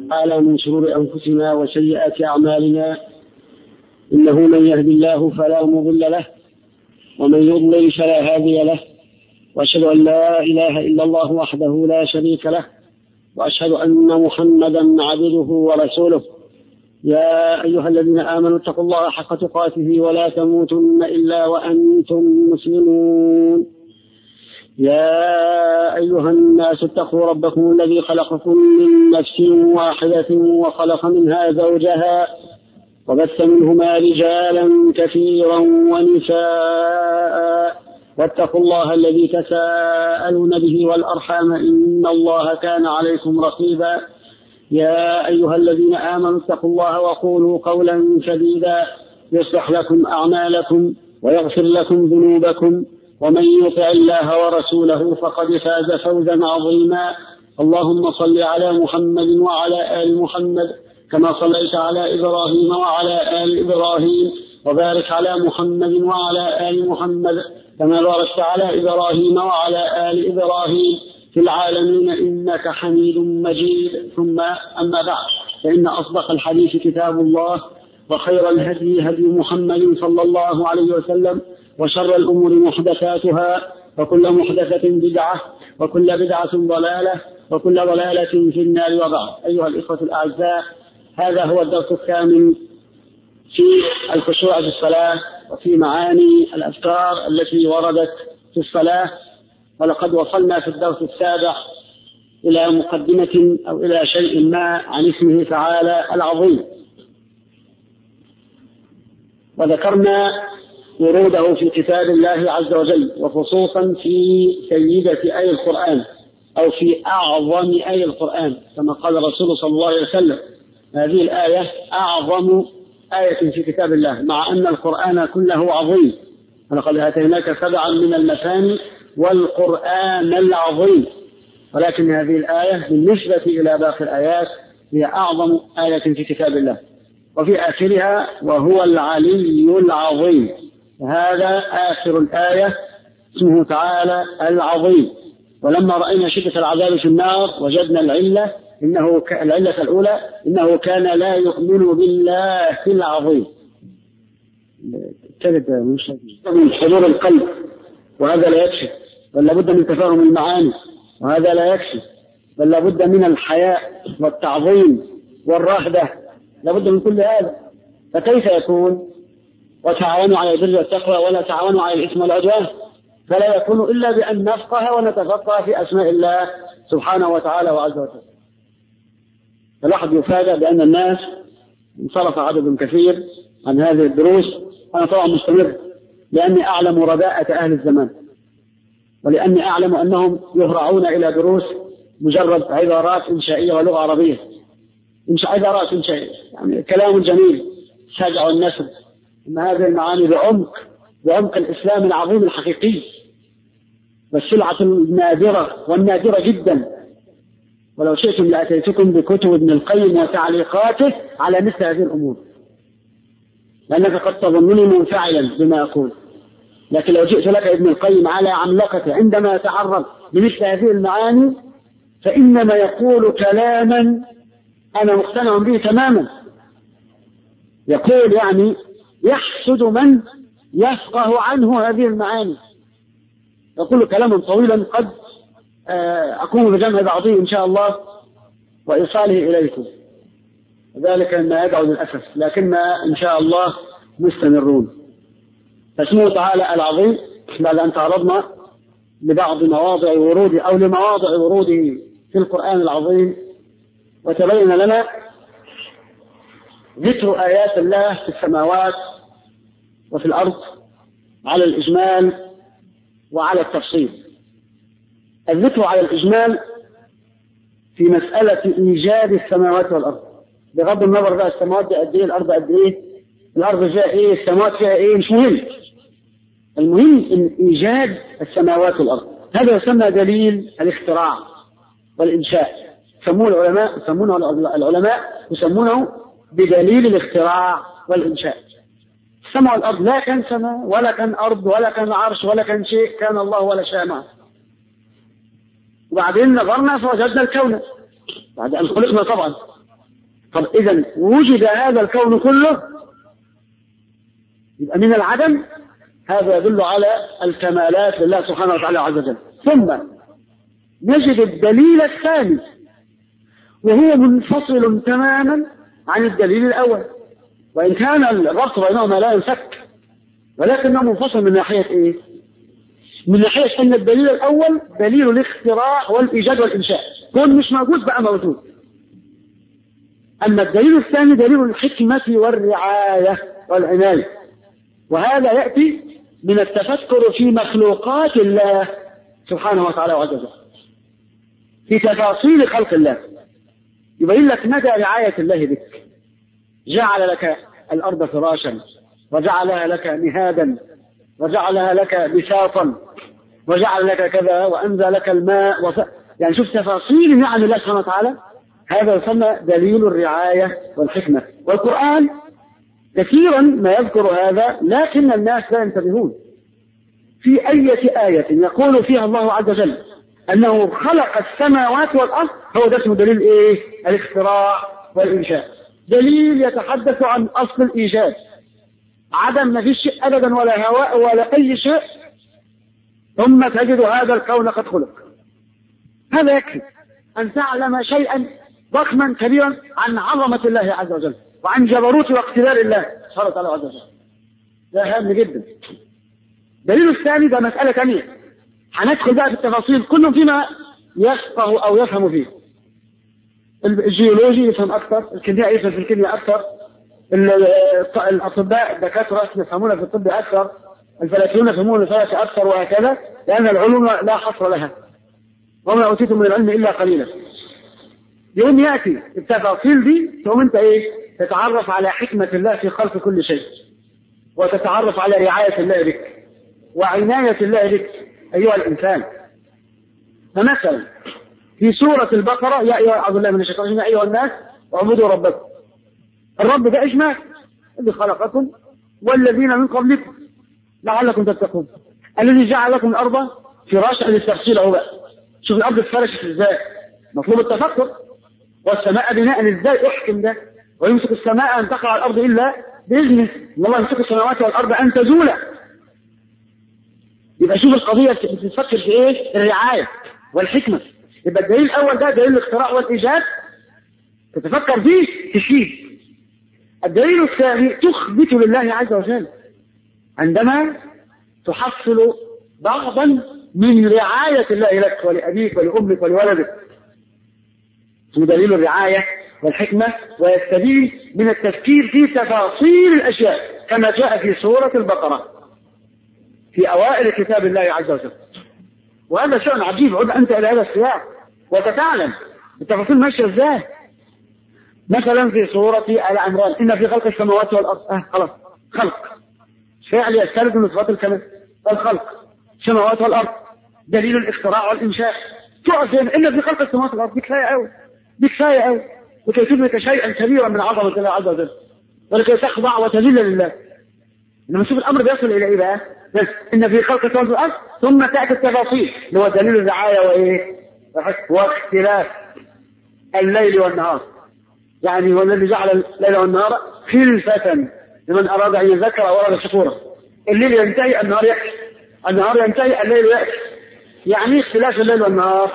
تعالى من شرور أنفسنا وسيئات أعمالنا إنه من يهد الله فلا مضل له ومن يضلل فلا هادي له وأشهد أن لا إله إلا الله وحده لا شريك له وأشهد أن محمدا عبده ورسوله يا أيها الذين آمنوا اتقوا الله حق تقاته ولا تموتن إلا وأنتم مسلمون يا أيها الناس اتقوا ربكم الذي خلقكم من نفس واحدة وخلق منها زوجها وبث منهما رجالا كثيرا ونساء واتقوا الله الذي تساءلون به والأرحام إن الله كان عليكم رقيبا يا أيها الذين آمنوا اتقوا الله وقولوا قولا سديدا يصلح لكم أعمالكم ويغفر لكم ذنوبكم ومن يطع الله ورسوله فقد فاز فوزا عظيما اللهم صل على محمد وعلى آل محمد كما صليت على إبراهيم وعلى آل إبراهيم وبارك على محمد وعلى آل محمد كما باركت على إبراهيم وعلى آل إبراهيم في العالمين إنك حميد مجيد ثم أما بعد فإن أصدق الحديث كتاب الله وخير الهدي هدي محمد صلى الله عليه وسلم وشر الأمور محدثاتها وكل محدثة بدعة وكل بدعة ضلالة وكل ضلالة في النار وبعد أيها الإخوة الأعزاء هذا هو الدرس الثامن في الخشوع في الصلاة وفي معاني الأذكار التي وردت في الصلاة ولقد وصلنا في الدرس السابع إلى مقدمة أو إلى شيء ما عن اسمه تعالى العظيم وذكرنا وروده في كتاب الله عز وجل وخصوصا في سيدة أي القرآن أو في أعظم أي القرآن كما قال الرسول صلى الله عليه وسلم هذه الآية أعظم آية في كتاب الله مع أن القرآن كله عظيم ولقد آتيناك سبعا من المثاني والقرآن العظيم ولكن هذه الآية بالنسبة إلى باقي الآيات هي أعظم آية في كتاب الله وفي آخرها وهو العلي العظيم هذا آخر الآية اسمه تعالى العظيم ولما رأينا شدة العذاب في النار وجدنا العلة إنه ك... العلة الأولى إنه كان لا يؤمن بالله العظيم تجد من حضور القلب وهذا لا يكفي بل لابد من تفاهم المعاني وهذا لا يكفي بل لابد من الحياء والتعظيم والرهبة لابد من كل هذا فكيف يكون وتعاونوا على البر والتقوى ولا تعاونوا على الإثم والعدوان فلا يكون إلا بأن نفقه ونتفقه في أسماء الله سبحانه وتعالى وعز وجل الواحد يفاجأ بأن الناس انصرف عدد كثير عن هذه الدروس أنا طبعا مستمر لأني أعلم رداءة أهل الزمان ولأني أعلم أنهم يهرعون إلى دروس مجرد عبارات إنشائية ولغة عربية إنشاء عبارات إنشائية يعني كلام جميل شجع النسل أن هذه المعاني بعمق بعمق الإسلام العظيم الحقيقي والسلعة النادرة والنادرة جدا ولو شئتم لأتيتكم بكتب ابن القيم وتعليقاته على مثل هذه الأمور لأنك قد تظنني منفعلا بما أقول لكن لو جئت لك ابن القيم على عملقته عندما يتعرض لمثل هذه المعاني فإنما يقول كلاما أنا مقتنع به تماما يقول يعني يحسد من يفقه عنه هذه المعاني يقول كلاما طويلا قد أقوم بجمع بعضه إن شاء الله وإيصاله إليكم ذلك مما يدعو للأسف لكن إن شاء الله مستمرون فاسمه تعالى العظيم بعد أن تعرضنا لبعض مواضع وروده أو لمواضع وروده في القرآن العظيم وتبين لنا ذكر آيات الله في السماوات وفي الأرض على الإجمال وعلى التفصيل الذكر على الإجمال في مسألة إيجاد السماوات والأرض بغض النظر بقى السماوات دي قد إيه الأرض قد إيه الأرض فيها إيه السماوات فيها إيه مش مهم المهم إن إيجاد السماوات والأرض هذا يسمى دليل الاختراع والإنشاء يسمونه العلماء يسمونه العلماء يسمونه بدليل الاختراع والإنشاء السماء والأرض لا كان سماء ولا كان أرض ولا كان عرش ولا كان شيء كان الله ولا شاء معه وبعدين نظرنا فوجدنا الكون بعد أن خلقنا طبعا طب إذا وجد هذا الكون كله يبقى من العدم هذا يدل على الكمالات لله سبحانه وتعالى عز وجل ثم نجد الدليل الثاني وهو منفصل تماما عن الدليل الأول وإن كان الربط بينهما لا ينفك ولكنه منفصل من ناحية إيه؟ من ناحية أن الدليل الأول دليل الاختراع والإيجاد والإنشاء كون مش موجود بقى موجود أما الدليل الثاني دليل الحكمة والرعاية والعناية وهذا يأتي من التفكر في مخلوقات الله سبحانه وتعالى وعز وجل في تفاصيل خلق الله يبين لك مدى رعاية الله بك جعل لك الأرض فراشا وجعلها لك مهادا وجعلها لك بساطا وجعل لك كذا وأنزل لك الماء وف... يعني شوف تفاصيل نعم الله سبحانه وتعالى هذا يسمى دليل الرعاية والحكمة والقرآن كثيرا ما يذكر هذا لكن الناس لا ينتبهون في أية آية يقول فيها الله عز وجل أنه خلق السماوات والأرض هو ده اسمه دليل إيه؟ الاختراع والإنشاء دليل يتحدث عن أصل الإيجاد عدم ما فيش شيء أبدا ولا هواء ولا أي شيء ثم تجد هذا الكون قد خلق هذا يكفي أن تعلم شيئا ضخما كبيرا عن عظمة الله عز وجل وعن جبروت واقتدار الله سبحانه وتعالى عز وجل ده هام جدا الدليل الثاني ده مسألة ثانية هندخل بقى في التفاصيل كل فيما يفقه أو يفهم فيه الجيولوجي يفهم أكثر الكيمياء يفهم في الكيمياء أكثر الأطباء الدكاترة يفهمون في الطب أكثر الفلكيون يفهمون الفلك أكثر وهكذا لأن العلوم لا حصر لها وما أوتيتم من العلم إلا قليلا يوم يأتي التفاصيل دي تقوم أنت إيه تتعرف على حكمة الله في خلق كل شيء وتتعرف على رعاية الله بك وعناية الله بك أيها الإنسان فمثلا في سورة البقرة يا أيها أعوذ بالله من الشيطان يا أيها الناس اعبدوا ربكم الرب ده إجمال اللي خلقكم والذين من قبلكم لعلكم تتقون الذي جعل لكم الأرض فراشا للتفصيل أهو بقى شوف الأرض اتفرشت إزاي مطلوب التفكر والسماء بناء إزاي احكم ده ويمسك السماء أن تقع على الأرض إلا بإذنه إن الله يمسك السماوات والأرض أن تزولا يبقى شوف القضية بتفكر في إيه الرعاية والحكمة يبقى الدليل الأول ده دليل الاختراع والإيجاد تتفكر فيه تشيد الدليل الثاني تخبت لله عز وجل عندما تحصل بعضا من رعاية الله لك ولأبيك ولأمك ولولدك اسمه دليل الرعاية والحكمة ويستدين من التفكير في تفاصيل الأشياء كما جاء في سورة البقرة في أوائل كتاب الله عز وجل وهذا شيء عجيب عد أنت إلى هذا السياق وتتعلم التفاصيل ماشية إزاي مثلا في سورة آل عمران إن في خلق السماوات والأرض آه خلاص خلق فعل يستلزم من صفات الكمال الخلق السماوات والأرض دليل الاختراع والإنشاء تقف إن في خلق السماوات والأرض دي كفاية قوي دي كفاية قوي وكي تدرك شيئا كبيرا من عظمة الله عز وجل ولكي تخضع وتذل لله لما نشوف الأمر بيصل إلى إيه بقى؟ إن في خلق السماوات والأرض ثم تأتي التفاصيل اللي هو دليل الرعاية وإيه؟ واختلاف الليل والنهار يعني هو الذي جعل الليل والنهار خلفة لمن أراد أن يذكر أو أراد شكورا الليل ينتهي النهار يأتي النهار ينتهي الليل يأتي يعني اختلاف الليل والنهار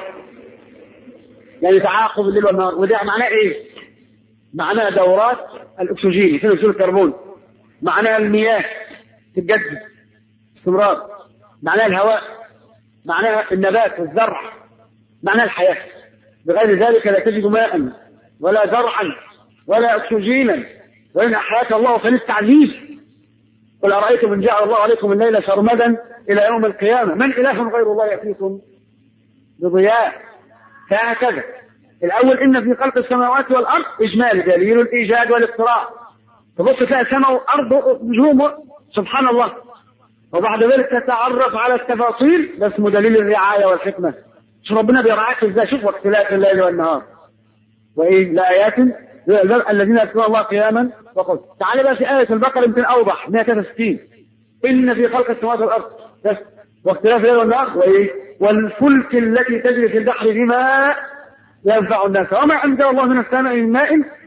يعني تعاقب الليل والنهار وده معناه ايه معناه دورات الاكسجين في اكسيد الكربون معناها المياه تتجدد استمرار معناها الهواء معناها النبات والزرع معناها الحياة بغير ذلك لا تجد ماء ولا زرعا ولا اكسجينا وإن أحياك الله فللتعذيب قل أرأيتم إن جعل الله عليكم الليل سرمدا إلى يوم القيامة من إله غير الله يأتيكم بضياء فهكذا الأول إن في خلق السماوات والأرض إجمال دليل الإيجاد والاختراع تبص تلاقي سماء وأرض نجوم سبحان الله وبعد ذلك تتعرف على التفاصيل ده اسمه دليل الرعاية والحكمة شوف ربنا بيرعاك ازاي شوف اختلاف الليل والنهار وإيه لآيات الذين يذكرون الله قياما وقل تعال بقى في آية البقرة يمكن أوضح 163 إن في خلق السماوات والأرض بس واختلاف الليل والنهار وإيه والفلك التي تجري في البحر بما ينفع الناس وما أنزل الله من السماء من ماء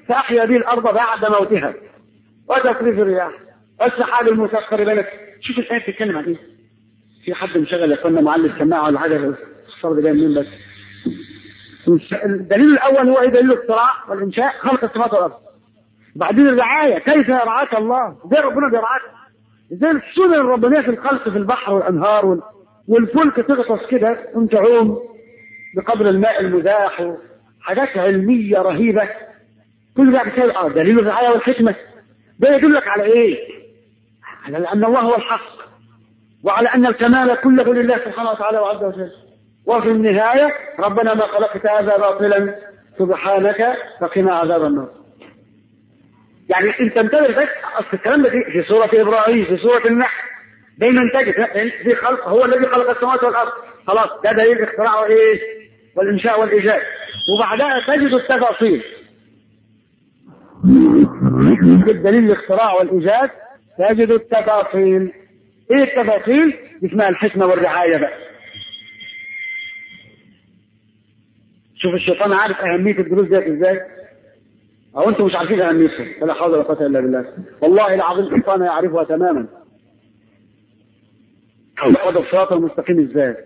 فأحيا به الأرض بعد موتها وتصريف الرياح والسحاب المسخر بينك شوف الآية بتتكلم عن إيه؟ في حد مشغل يا اخوانا معلم سماعة ولا حاجة الصلاة جاي منين بس الدليل الأول هو إيه دليل الاختراع والإنشاء خلق السماوات والأرض بعدين الرعاية كيف يرعاك الله ازاي ربنا بيرعاك ازاي السنن الربانية في الخلق في البحر والأنهار وال... والفلك تغطس كده وانت عوم بقدر الماء المزاح حاجات علمية رهيبة كل ده بسبب اه دليل الرعاية والحكمة ده يدلك على ايه؟ على أن الله هو الحق وعلى أن الكمال كله لله سبحانه وتعالى وعز وجل وفي النهاية ربنا ما خلقت هذا باطلا سبحانك فقنا عذاب النار يعني انت انتبه بس اصل الكلام ده في سورة ابراهيم في سورة النحل دايما تجد في خلق هو الذي خلق السماوات والارض خلاص ده دليل الاختراع وايه والانشاء والايجاد وبعدها تجد التفاصيل دليل الاختراع والايجاد تجد التفاصيل ايه التفاصيل اسمها الحكمة والرعاية بقى شوف الشيطان عارف اهمية الدروس ديت ازاي او انتم مش عارفين اهميتها فلا حول ولا قوة الا بالله والله العظيم الشيطان يعرفها تماما يقعد الصراط المستقيم ازاي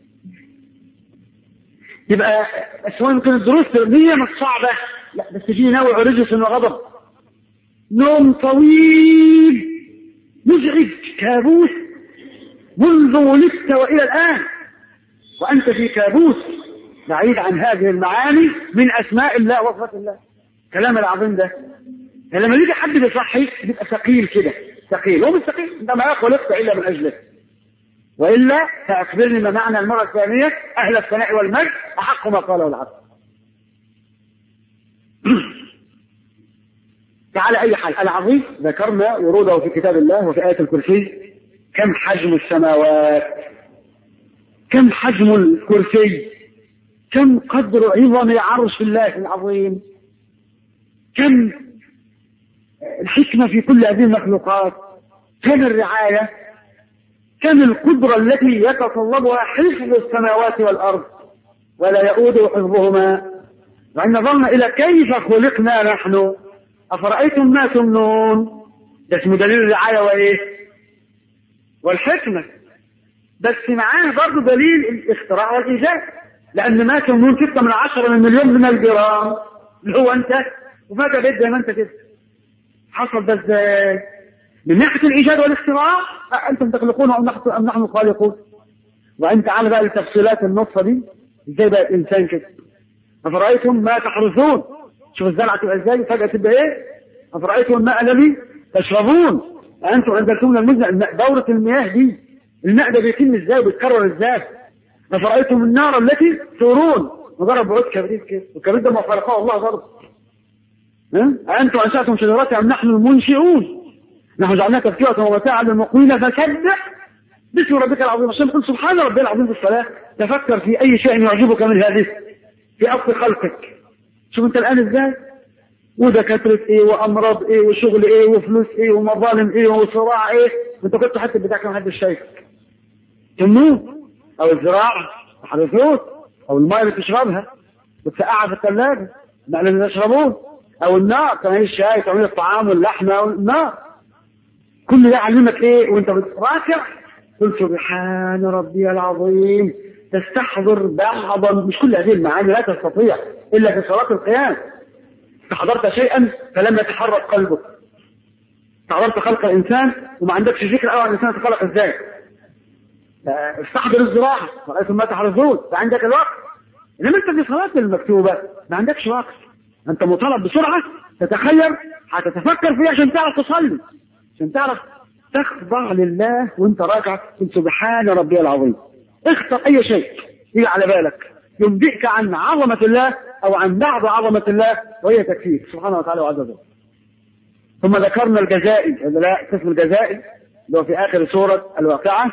يبقى سواء يمكن الدروس التربية مش صعبة لا بس في نوع رجس وغضب نوم طويل مزعج كابوس منذ ولدت والى الان وانت في كابوس بعيد عن هذه المعاني من اسماء الله وصفات الله كلام العظيم ده لما يجي حد بيصحي بيبقى ثقيل كده ثقيل هو مش ثقيل انت ما خلقت الا من اجله والا فاخبرني ما معنى المره الثانيه اهل الثناء والمجد احق ما قاله العبد تعالى اي حال العظيم ذكرنا وروده في كتاب الله وفي ايه الكرسي كم حجم السماوات كم حجم الكرسي كم قدر عظم عرش الله العظيم كم الحكمة في كل هذه المخلوقات كم الرعاية كم القدرة التي يتطلبها حفظ السماوات والأرض ولا يؤود حفظهما وإن نظرنا إلى كيف خلقنا نحن أفرأيتم ما تمنون ده اسمه دليل الرعاية وإيه والحكمة بس معاه برضه دليل الاختراع والإيجاد لأن ما تمنون ستة من عشرة من مليون من الجرام اللي هو أنت وفجأة بيت زي ما أنت كده حصل ده ازاي؟ من ناحية الإيجاد والاختراع أنتم تخلقون أم نحن أم نحن الخالقون وأنت تعالى بقى لتفصيلات النطفة دي ازاي بقى الإنسان كده أفرأيتم ما تحرثون شوف الزرعة تبقى ازاي فجأة تبقى ايه؟ أفرأيتم الماء الذي تشربون أنتم أنزلتم المزنة دورة المياه دي الماء ده بيتم ازاي وبيتكرر ازاي؟ أفرأيتم النار التي تورون وضرب بعود كبريت كده والكبريت ده ما خلقه الله برضه ها؟ أنتم أنشأتم شجرتها أم نحن المنشئون نحن جعلناها تذكرة ومتاعا للمقوين فسبح باسم ربك العظيم عشان تقول سبحان ربي العظيم في الصلاة تفكر في أي شيء يعجبك من هذه في أصل خلقك شوف أنت الآن إزاي ودكاترة إيه وأمراض إيه وشغل إيه وفلوس إيه ومظالم إيه وصراع إيه أنت كنت حتى بتاعك ما حدش شايفك تموت أو الزراعة الفلوس أو الماء اللي تشربها وتسقعها في الثلاجة الماء اللي تشربوه أو النار تعمل الشاي تعمل الطعام واللحمة والنار كل ده علمك إيه وأنت بتراكع قل سبحان ربي العظيم تستحضر بعضا مش كل هذه المعاني لا تستطيع إلا في صلاة القيام استحضرت شيئا فلم يتحرك قلبك استحضرت خلق الإنسان وما عندكش فكرة أو عن الإنسان تخلق إزاي استحضر الزراعة رأيتم ما تحرثون فعندك الوقت إنما أنت في صلاة المكتوبة ما عندكش وقت أنت مطالب بسرعة تتخيل هتتفكر فيه عشان تعرف تصلي عشان تعرف تخضع لله وانت راجع قل سبحان ربي العظيم اختر اي شيء يجي على بالك ينبئك عن عظمة الله او عن بعض عظمة الله وهي تكفيك سبحانه وتعالى وعز وجل ثم ذكرنا الجزائي لا اسم الجزائي اللي هو في اخر سورة الواقعة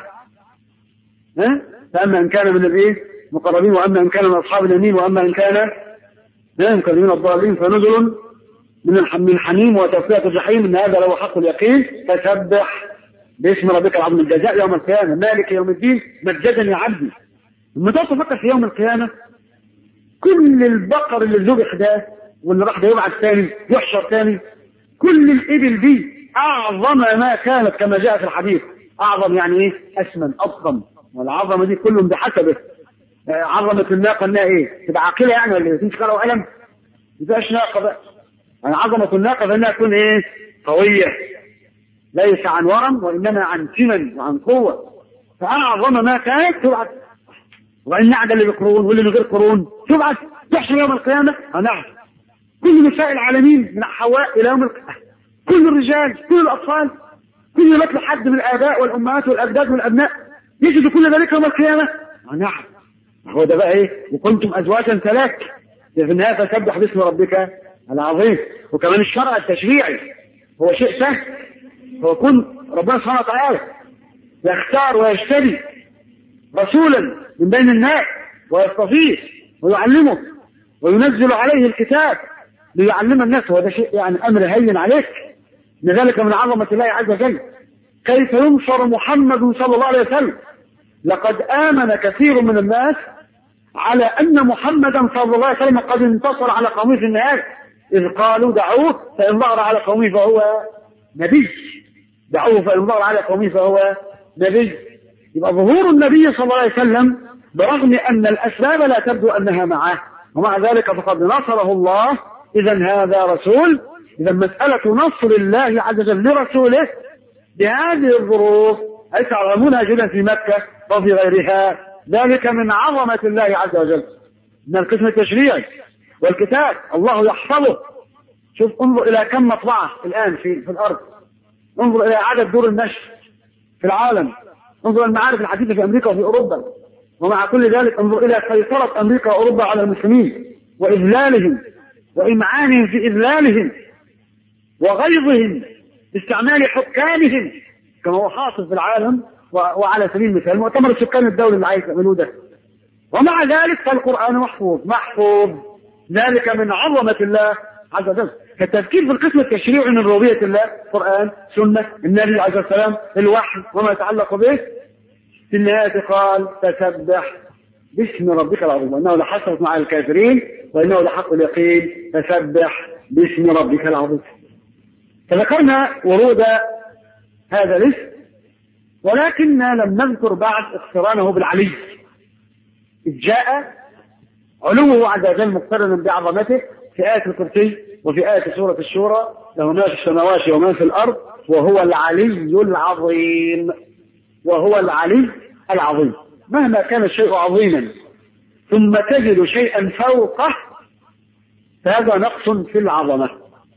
ها فاما ان كان من الايه مقربين واما ان كان من اصحاب اليمين واما ان كان من الضالين فنزل من من حميم وتصفية الجحيم ان هذا لو حق اليقين فسبح باسم ربك العظيم الجزاء يوم القيامة مالك يوم الدين مجدا يا عبدي لما تقعد تفكر في يوم القيامة كل البقر اللي ذبح ده واللي راح ده يبعث ثاني يحشر ثاني كل الإبل دي أعظم ما كانت كما جاء في الحديث أعظم يعني إيه أسمن أضخم والعظمة دي كلهم بحسبه عظمة الناقة إنها إيه تبقى عاقلة يعني ولا تمسك ورقة وقلم ما تبقاش ناقة بقى يعني عظمة الناقة فإنها تكون إيه قوية ليس عن ورم وإنما عن سمن وعن قوة فأعظم ما كانت تبعث وإن نعدى اللي بقرون واللي من غير قرون تبعث تحشر يوم القيامة نعم كل نساء العالمين من حواء إلى يوم القيامة كل الرجال كل الأطفال كل مثل حد من الآباء والأمهات والأجداد والأبناء يجد كل ذلك يوم القيامة نعم هو ده بقى إيه وكنتم أزواجا ثلاث في النهاية فسبح باسم ربك العظيم وكمان الشرع التشريعي هو شيء سهل هو كن ربنا سبحانه وتعالى يختار ويجتبي رسولا من بين الناس ويصطفيه ويعلمه وينزل عليه الكتاب ليعلم الناس وهذا شيء يعني امر هين عليك ان ذلك من عظمه الله عز وجل كيف ينصر محمد صلى الله عليه وسلم لقد امن كثير من الناس على ان محمدا صلى الله عليه وسلم قد انتصر على قومه في النهايه اذ قالوا دعوه فان ظهر على قومه فهو نبي دعوه فان ظهر على قومه فهو نبي يبقى ظهور النبي صلى الله عليه وسلم برغم ان الاسباب لا تبدو انها معه ومع ذلك فقد نصره الله اذا هذا رسول اذا مساله نصر الله عز وجل لرسوله بهذه الظروف أي تعلمونها جدا في مكة وفي غيرها ذلك من عظمة الله عز وجل من القسم التشريعي والكتاب الله يحفظه شوف انظر إلى كم مطبعة الآن في, في الأرض انظر إلى عدد دور النشر في العالم انظر المعارف الحديثة في أمريكا وفي أوروبا ومع كل ذلك انظر إلى سيطرة أمريكا وأوروبا على المسلمين وإذلالهم وإمعانهم في إذلالهم وغيظهم باستعمال حكامهم كما هو حاصل في العالم وعلى سبيل المثال مؤتمر السكان الدولي اللي عايز يعملوه ده ومع ذلك فالقرآن محفوظ محفوظ ذلك من عظمة الله عز وجل فالتفكير في القسم التشريعي من ربوبية الله قرآن سنة النبي عليه الصلاة والسلام الوحي وما يتعلق به في النهاية قال تسبح باسم ربك العظيم وانه لحسرة مع الكافرين وانه لحق اليقين فسبح باسم ربك العظيم فذكرنا ورود هذا الاسم ولكننا لم نذكر بعد اقترانه بالعلي إذ جاء علوه عز وجل مقترنا بعظمته في آية الكرسي وفي آية سورة الشورى له ما في السماوات وما في الأرض وهو العلي العظيم وهو العلي العظيم مهما كان الشيء عظيما ثم تجد شيئا فوقه فهذا نقص في العظمة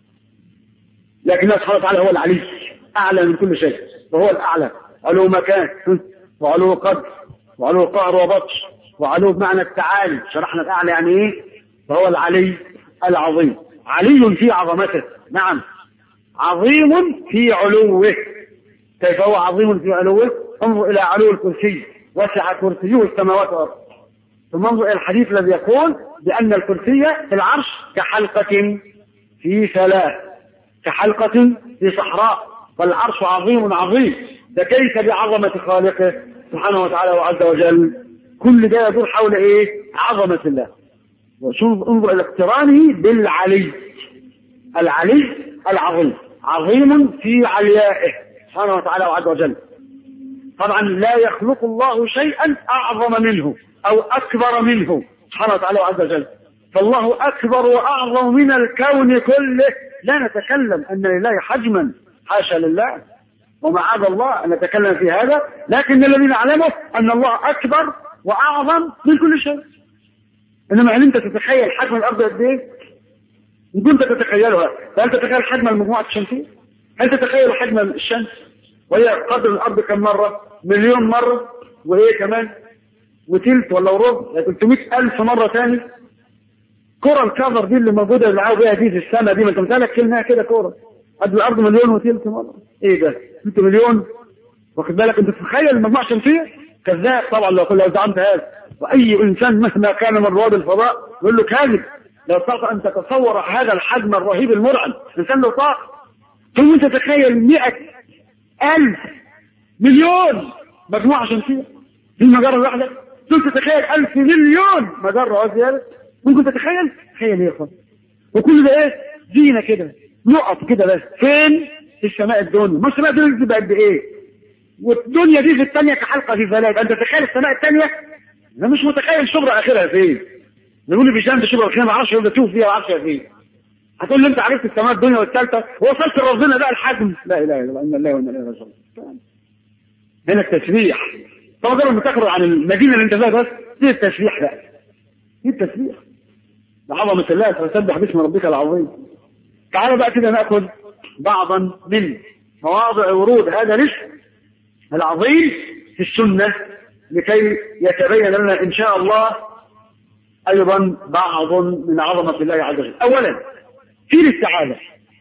لكن الله سبحانه وتعالى هو العلي أعلى من كل شيء وهو الأعلى علو مكان وعلو قدر وعلو قهر وبطش وعلو بمعنى التعالي شرحنا الأعلى يعني إيه فهو العلي العظيم علي في عظمته نعم عظيم في علوه كيف هو عظيم في علوه انظر إلى علو الكرسي وسع كرسيه السماوات والأرض ثم انظر إلى الحديث الذي يقول بأن الكرسي في العرش كحلقة في ثلاث كحلقة في صحراء فالعرش عظيم عظيم فكيف بعظمة خالقه سبحانه وتعالى وعز وجل كل ده يدور حول ايه عظمة الله وشوف انظر الى اقترانه بالعلي العلي العظيم عظيم في عليائه سبحانه وتعالى وعز وجل طبعا لا يخلق الله شيئا اعظم منه او اكبر منه سبحانه وتعالى وعز وجل فالله اكبر واعظم من الكون كله لا نتكلم ان لله حجما حاشا لله ومعاذ الله ان نتكلم في هذا لكن الذي نعلمه ان الله اكبر واعظم من كل شيء انما هل انت تتخيل حجم الارض قد ايه؟ ان كنت تتخيلها فهل تتخيل حجم المجموعه الشمسيه؟ هل تتخيل حجم الشمس؟ وهي قدر الارض كم مره؟ مليون مره وايه كمان؟ وتلت ولا وربع 300 ألف مرة تاني كرة الكفر دي اللي موجودة اللي بيها دي في السماء دي ما انت متهيألك كلمة كده كرة قد الأرض مليون وتلت مرة ايه ده؟ انت مليون واخد بالك انت تتخيل المجموعة الشمسية؟ كذاب طبعا لو لو زعمت هذا واي انسان مهما كان من رواد الفضاء يقول له كاذب لا تستطيع ان تتصور هذا الحجم الرهيب المرعب انسان له طاقه ثم انت تتخيل مئة ألف مليون مجموعة شمسية في المجرة الواحدة ثم تتخيل ألف مليون مجرة وزيادة ممكن تتخيل تخيل ايه يا اخوان وكل ده ايه زينه كده نقط كده بس فين في السماء الدنيا ما السماء الدنيا دي بقد ايه والدنيا دي في الثانيه كحلقه في فلاة انت تخيل السماء الثانيه انا مش متخيل شبرا اخرها فين نقول لي في شمس شبرا اخرها ما اعرفش يقول تشوف فيها ما اعرفش فين هتقول لي انت عرفت السماء الدنيا والثالثه وصلت لربنا بقى الحجم لا اله الا الله ان الله وانا اليه راجعون هنا التسبيح طبعا ده لما تقرا عن المدينه اللي انت فيها بس دي التسبيح بقى دي التسبيح عظمة الله فسبح باسم ربك العظيم تعالوا بقى كده ناخذ بعضا من مواضع ورود هذا الاسم العظيم في السنه لكي يتبين لنا ان شاء الله ايضا بعض من عظمه الله عز وجل. اولا في الاستعاذه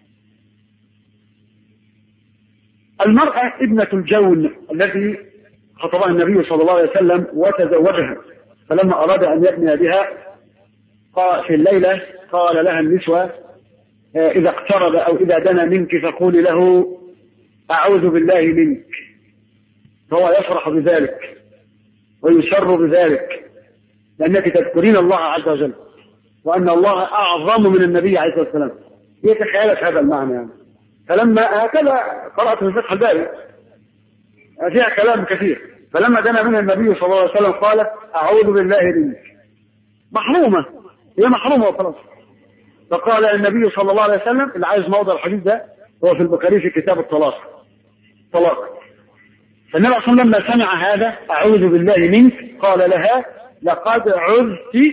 المراه ابنه الجون التي خطبها النبي صلى الله عليه وسلم وتزوجها فلما اراد ان يبني بها قال في الليله قال لها النسوه اذا اقترب او اذا دنا منك فقولي له اعوذ بالله منك فهو يفرح بذلك ويسر بذلك لأنك تذكرين الله عز وجل وأن الله أعظم من النبي عليه الصلاة والسلام هي تخيلت هذا المعنى يعني فلما هكذا قرأت في فتح الباري فيها كلام كثير فلما دنا من النبي صلى الله عليه وسلم قال أعوذ بالله منك محرومة هي محرومة وخلاص فقال النبي صلى الله عليه وسلم اللي عايز موضع الحديث ده هو في البخاري في كتاب الطلاق طلاق فالنبي صلى الله عليه وسلم لما سمع هذا أعوذ بالله منك قال لها لقد عذت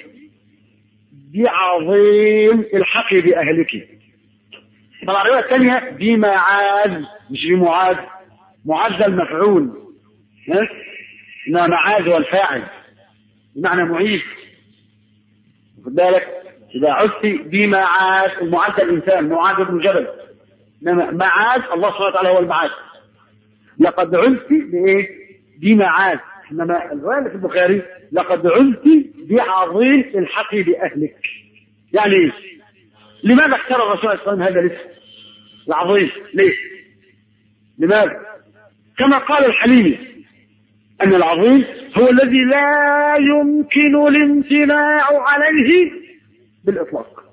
بعظيم الحقي بأهلك طبعا الرواية الثانية بمعاذ مش بمعاذ معاذ المفعول ها معاذ والفاعل بمعنى معيذ خد بالك إذا عذت بمعاذ المعاذ الإنسان معاذ بن جبل معاذ الله سبحانه وتعالى هو المعاذ لقد عزت بايه؟ بمعاذ انما الروايه في البخاري لقد عزت بعظيم الحق باهلك. يعني ايه؟ لماذا اختار الرسول صلى الله عليه وسلم هذا الاسم؟ العظيم، ليه؟ لماذا؟ كما قال الحليمي ان العظيم هو الذي لا يمكن الامتناع عليه بالاطلاق.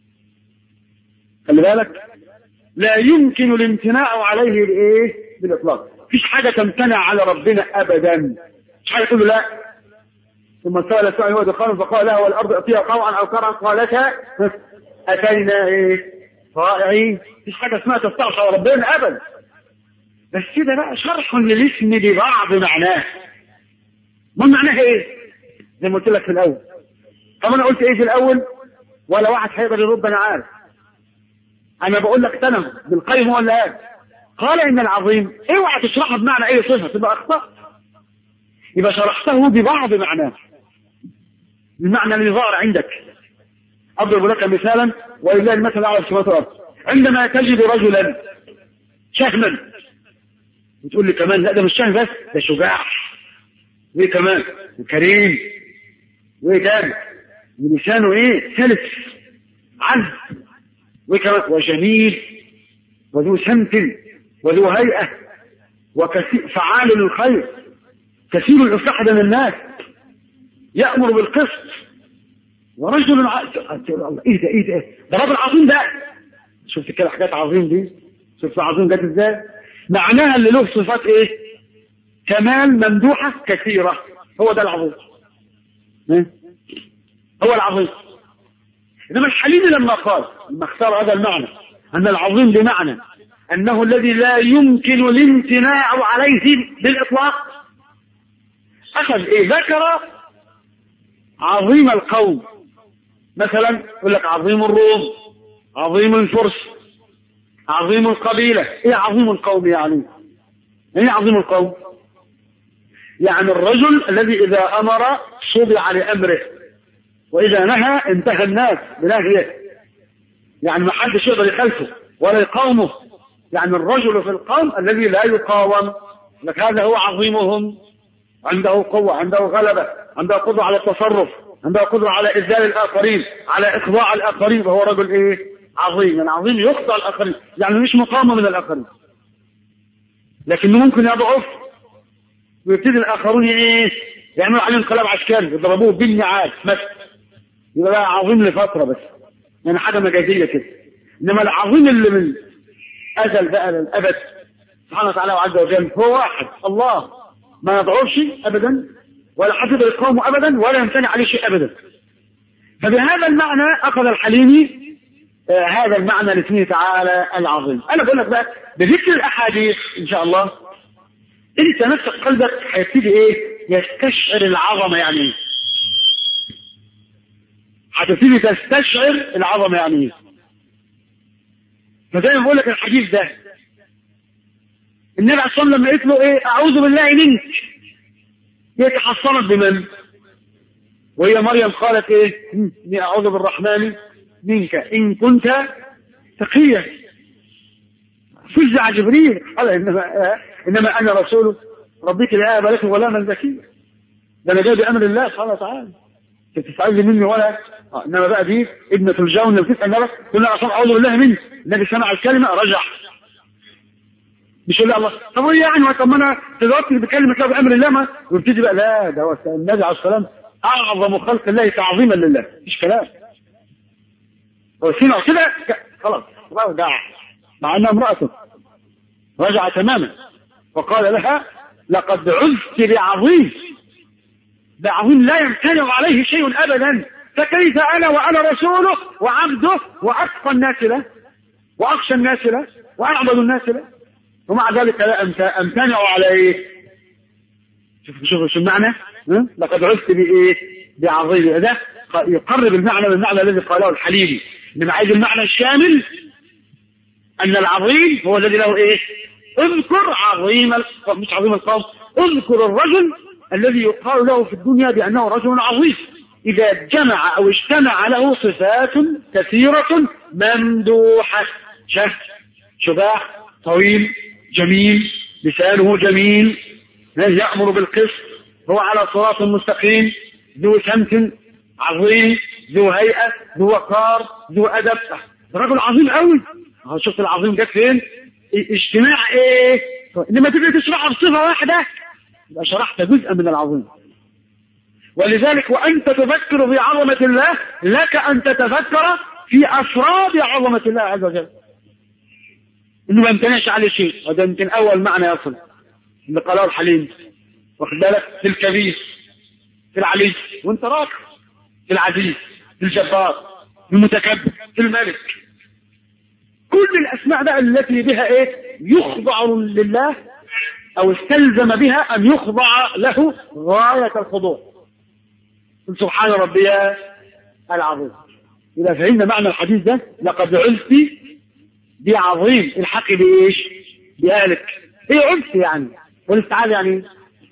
خلي بالك لا يمكن الامتناع عليه بايه؟ بالاطلاق مفيش حاجه تمتنع على ربنا ابدا مش حاجه تقول له لا ثم سال السؤال هو دخان فقال لها والارض اتيها طوعا او كرها قالتا اتينا ايه طائعين مفيش حاجه اسمها تستعصى على ربنا ابدا بس كده بقى شرح للاسم ببعض معناه ما معناه ايه زي ما قلت لك في الاول طب انا قلت ايه في الاول ولا واحد هيقدر يرد انا عارف انا بقول لك سنه بالقيم ولا ايه قال ان العظيم اوعى تشرحها بمعنى اي صفه تبقى اخطاء يبقى شرحته ببعض معناه المعنى اللي ظهر عندك اضرب لك مثالا ولله المثل الاعلى في السماوات والارض عندما تجد رجلا شهما وتقول لي كمان لا ده مش شهم بس ده شجاع وايه كمان وكريم وايه تاني ولسانه ايه سلس عذب وايه كمان وجميل وذو سمت وذو هيئة وكثير فعال للخير كثير الإصلاح بين الناس يأمر بالقسط ورجل ع... ايه ده ايه ده ده راجل عظيم ده شفت كده حاجات عظيم دي شفت عظيم جت ازاي معناها اللي له صفات ايه كمال ممدوحة كثيرة هو ده العظيم هو العظيم انما الحليم لما قال لما اختار هذا المعنى ان العظيم بمعنى انه الذي لا يمكن الامتناع عليه بالاطلاق اخذ ايه ذكر عظيم القوم مثلا يقول لك عظيم الروم عظيم الفرس عظيم القبيلة ايه عظيم القوم يعني ايه عظيم القوم يعني الرجل الذي اذا امر صبع لامره واذا نهى انتهى الناس بنهيه يعني ما حدش يقدر يخالفه ولا يقاومه يعني الرجل في القوم الذي لا يقاوم لك هذا هو عظيمهم عنده قوة عنده غلبة عنده قدرة على التصرف عنده قدرة على إذلال الآخرين على إخضاع الآخرين فهو رجل إيه عظيم يعني عظيم يخضع الآخرين يعني مش مقاومة من الآخرين لكنه ممكن يضعف ويبتدي الآخرون إيه يعملوا عليه انقلاب عسكري يضربوه بالنعال مثلا يبقى بقى عظيم لفترة بس يعني حاجة مجازية كده إنما العظيم اللي من أزل بقى للأبد سبحانه وتعالى وعز وجل هو واحد الله ما يضعوش أبدا ولا حفظ إقامه أبدا ولا يمتنع عليه شيء أبدا فبهذا المعنى أخذ الحليمي آه هذا المعنى لاسمه تعالى العظيم أنا بقول لك بقى بذكر الأحاديث إن شاء الله أنت نفسك قلبك هيبتدي إيه يستشعر العظمة يعني إيه هتبتدي تستشعر العظمة يعني إيه فزي ما بقول لك الحديث ده النبي عليه الصلاة والسلام لما قلت له إيه أعوذ بالله منك يتحصنت بمن وهي مريم قالت ايه اني اعوذ بالرحمن منك ان كنت تقيا فزع جبريل قال انما آه انما انا رسول ربك لا بلغ غلاما زكيا ده انا جاي بامر الله سبحانه وتعالى تستعيذ مني ولا آه انما بقى دي ابنة الجون لو تسال النبي تقول لها اصلا اعوذ بالله منك النبي سمع الكلمه رجع مش يقول الله طب ايه يعني طب ما انا دلوقتي بكلمة الله بامر الله ما ويبتدي بقى لا ده هو النبي عليه السلام اعظم خلق الله تعظيما لله مفيش كلام هو سمع كده خلاص رجع مع انها امرأته رجع تماما وقال لها لقد عزت بعظيم بعظيم لا يمتنع عليه شيء ابدا فكيف انا وانا رسوله وعبده واتقى الناس له واخشى الناس له واعبد الناس له ومع ذلك لا امتنع على ايه شوف شوف شو المعنى لقد عزت بايه بعظيم ده يقرب المعنى من المعنى الذي قاله الحليمي انما عايز المعنى الشامل ان العظيم هو الذي له ايه اذكر عظيم مش عظيم القوم اذكر الرجل الذي يقال له في الدنيا بانه رجل عظيم اذا جمع او اجتمع له صفات كثيرة ممدوحة شهر شباع طويل جميل لسانه جميل يأمر بالقسط هو على صراط مستقيم ذو سمت عظيم ذو هيئة ذو وقار ذو أدب رجل عظيم قوي شفت العظيم جت فين اجتماع ايه انما تيجي تشرحها بصفة واحدة يبقى شرحت جزءا من العظيم ولذلك وانت تفكر في عظمة الله لك ان تتفكر في افراد عظمة الله عز وجل انه ما يمتنعش عليه شيء وده يمكن اول معنى يصل اللي قاله الحليم واخد بالك في الكبير في العلي وانت راكع في العزيز في الجبار في المتكبر في الملك كل الاسماء بقى التي بها ايه يخضع لله او استلزم بها ان يخضع له غاية الخضوع سبحان ربي العظيم إذا فهمنا معنى الحديث ده لقد عزت بعظيم الحق بإيش بآلك ايه عزت يعني والاستعاذة يعني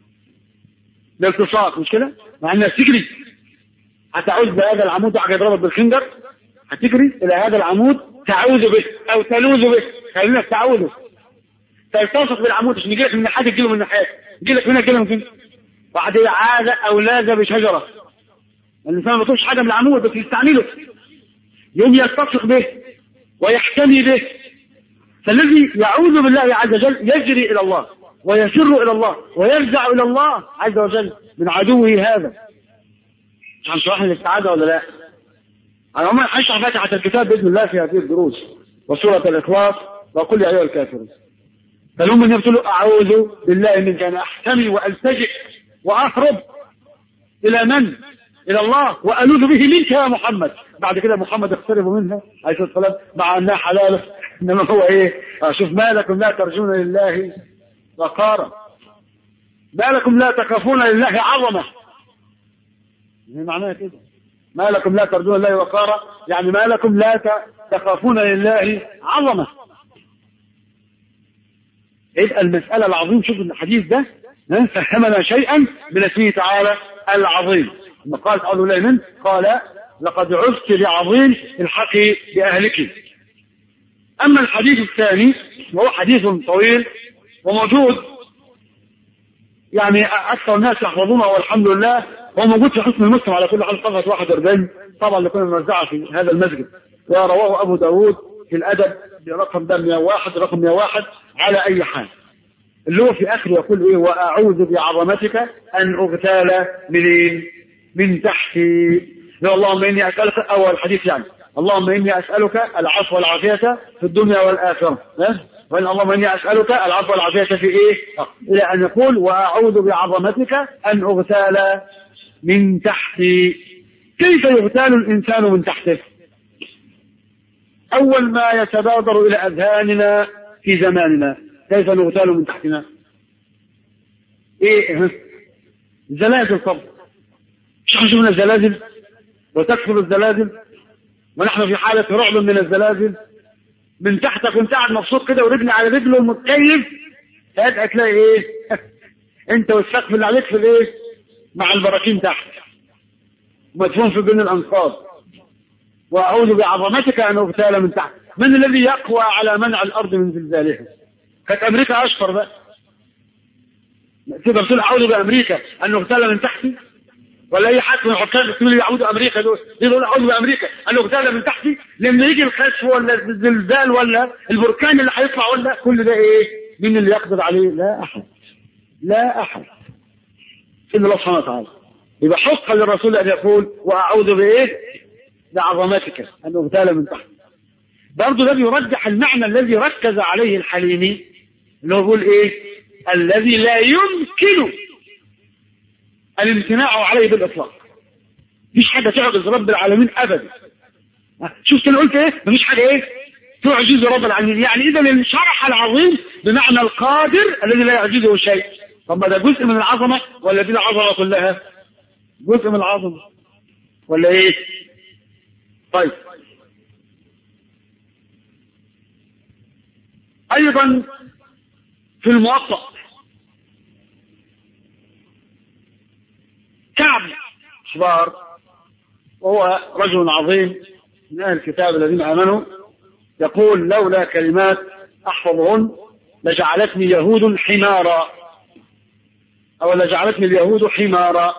الالتصاق مش كده مع انها تجري هتعوذ بهذا العمود وحاجة يضربك بالخنجر هتجري الى هذا العمود تعوذ به او تلوذ به خلينا في تعوذه تلتصق بالعمود عشان يجيلك من ناحية تجيله من ناحية يجيلك هنا يجيله من هنا بعد عاد او لاذ بشجرة الانسان ما بيطلبش حاجة من العمود بس يستعمله يوم يلتصق به ويحتمي به فالذي يعوذ بالله عز وجل يجري الى الله ويسر الى الله ويرجع الى الله عز وجل من عدوه هذا مش هنشرح لي السعادة ولا لا انا عمري هشرح فاتحة الكتاب باذن الله في هذه الدروس وسورة الاخلاص وقل يا ايها الكافرون فالهم ان يقولوا اعوذ بالله منك انا احتمي والتجئ واهرب الى من الى الله والوذ به منك يا محمد بعد كده محمد يقترب منها عليه الصلاه والسلام مع انها حلاله انما هو ايه شوف ما لكم لا ترجون لله وقارا ما لكم لا تخافون لله عظمه معناها كده ما لكم لا ترجون لله وقارا يعني ما لكم لا تخافون لله عظمه يبقى المسألة العظيم شوف الحديث ده فهمنا شيئا من اسمه تعالى العظيم لما قال أعوذ بالله منه قال لقد عزت بعظيم الحق بأهلك أما الحديث الثاني وهو حديث طويل وموجود يعني أكثر الناس يحفظونه والحمد لله هو موجود في حسن المسلم على كل حال صفحة 41 طبعا اللي كنا بنوزعها في هذا المسجد ورواه أبو داود في الأدب برقم ده 101 رقم 101 على أي حال اللي هو في آخر يقول إيه وأعوذ بعظمتك أن أغتال منين من تحتي يا اللهم إني أسألك أول حديث يعني اللهم إني أسألك العفو والعافية في الدنيا والآخرة وإن اللهم إني أسألك العفو والعافية في إيه إلى أن يقول وأعوذ بعظمتك أن أغتال من تحتي كيف يغتال الإنسان من تحته أول ما يتبادر إلى أذهاننا في زماننا كيف نغتال من تحتنا إيه زلازل طب مش شفنا الزلازل وتكثر الزلازل ونحن في حالة رعب من الزلازل من تحتك وانت قاعد مبسوط كده ورجل على رجله متكيف فجأة تلاقي ايه انت والسقف اللي عليك في الايه مع البراكين تحت مدفون في بين الانصار واعوذ بعظمتك ان اغتال من تحت من الذي يقوى على منع الارض من زلزالها كانت امريكا اشطر بقى تقدر تقول اعوذ بامريكا ان اغتال من تحتي ولا اي حد من الحكام المسلمين يعودوا امريكا دول يقولوا اعوذ بامريكا ان اغتال من تحتي لما يجي الخسف ولا الزلزال ولا البركان اللي هيطلع ولا كل ده ايه مين اللي يقدر عليه لا احد لا احد الا الله سبحانه وتعالى يبقى حق للرسول ان يقول واعوذ بايه بعظمتك ان اغتال من تحت برضه ده بيرجح المعنى الذي ركز عليه الحليمي اللي هو بيقول ايه الذي لا يمكن الامتناع عليه بالاطلاق مفيش حاجه تعجز رب العالمين ابدا شفت انا قلت ايه مفيش حاجه ايه تعجز رب العالمين يعني اذا الشرح العظيم بمعنى القادر الذي لا يعجزه شيء طب ما ده جزء من العظمه ولا دي العظمه كلها جزء من العظمه ولا ايه طيب ايضا في الموطأ كعب احبار وهو رجل عظيم من اهل الكتاب الذين امنوا يقول لولا كلمات احفظهن لجعلتني يهود حمارا او لجعلتني اليهود حمارا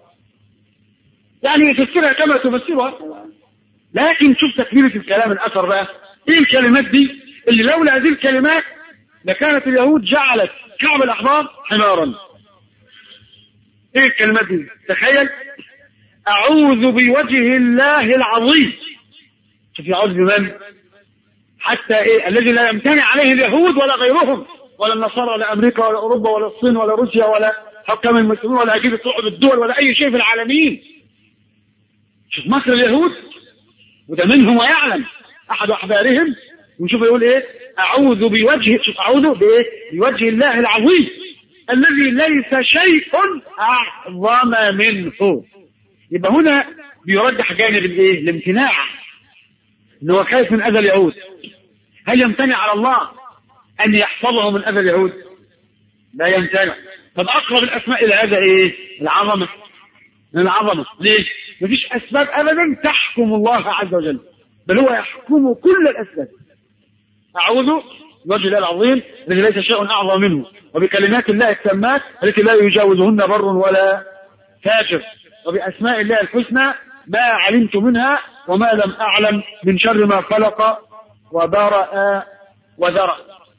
يعني يفسرها كما تفسرها لكن شوف تكملة الكلام الاثر بقى ايه الكلمات دي اللي لولا هذه الكلمات لكانت اليهود جعلت كعب الاحبار حمارا ايه الكلمات دي تخيل اعوذ بوجه الله العظيم شوف يعوذ بمن حتى ايه الذي لا يمتنع عليه اليهود ولا غيرهم ولا النصارى ولا امريكا ولا اوروبا ولا الصين ولا روسيا ولا حكام المسلمين ولا اجهزه صحف الدول ولا اي شيء في العالمين شوف مكر اليهود وده منهم ويعلم احد احبارهم ونشوف يقول ايه اعوذ بوجه شوف اعوذ بايه بوجه الله العظيم الذي ليس شيء اعظم منه يبقى هنا بيرجح جانب الايه الامتناع ان هو خايف من اذى اليهود هل يمتنع على الله ان يحفظه من اذى اليهود لا يمتنع طب اقرب الاسماء الى هذا ايه العظمه من العظمه ليه مفيش اسباب ابدا تحكم الله عز وجل بل هو يحكم كل الاسباب اعوذ بوجه الله العظيم الذي ليس شيء اعظم منه وبكلمات الله التامات التي لا يجاوزهن بر ولا فاجر وباسماء الله الحسنى ما علمت منها وما لم اعلم من شر ما خلق وبرأ وذرأ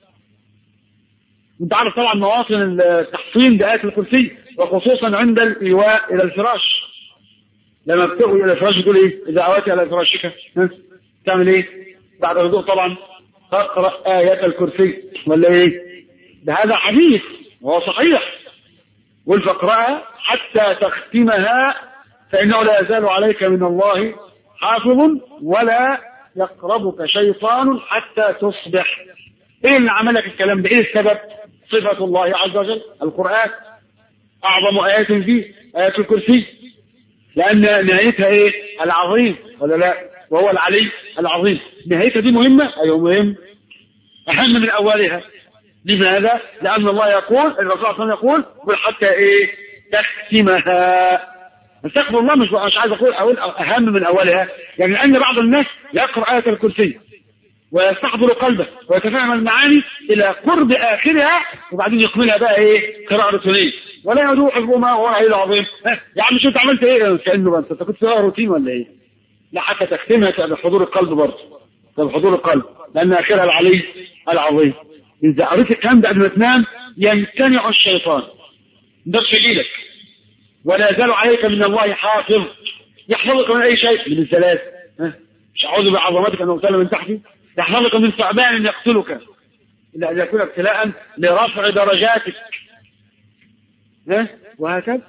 انت عارف طبعا مواطن التحصين بآية الكرسي وخصوصا عند الإيواء إلى الفراش لما بتأوي إلى الفراش تقول إيه إذا أويت إلى فراشك تعمل إيه بعد الوضوء طبعا تقرأ آية الكرسي ولا إيه ده هذا حديث وهو صحيح قل فاقرأها حتى تختمها فإنه لا يزال عليك من الله حافظ ولا يقربك شيطان حتى تصبح ايه اللي عمل لك الكلام ده ايه السبب صفة الله عز وجل القرآن اعظم ايات فيه ايات الكرسي لان نهايتها ايه العظيم ولا لا وهو العلي العظيم نهايتها دي مهمة ايوه مهم اهم من اولها لماذا لان الله يقول الرسول صلى الله عليه وسلم يقول قل حتى ايه تختمها استغفر الله مش مش عايز اقول اقول اهم من اولها يعني لان بعض الناس يقرا ايه الكرسي ويستحضر قلبه ويتفهم المعاني الى قرب اخرها وبعدين يكملها بقى ايه قراءه روتينيه ولا يدوح حفظهما وهو العلي العظيم يا عم شو انت عملت ايه كانه انت انت كنت فيها روتين ولا ايه؟ لا حتى تختمها بحضور القلب برضه بحضور القلب لان اخرها العلي العظيم اذا قريت الكلام ده قبل ما تنام يمتنع الشيطان ما يجيلك ولا يزال عليك من الله حافظ يحفظك من اي شيء من الزلازل مش اعوذ بعظمتك ان اغتال من تحتي يحفظك من ثعبان يقتلك الا ان يكون ابتلاء لرفع درجاتك ها وهكذا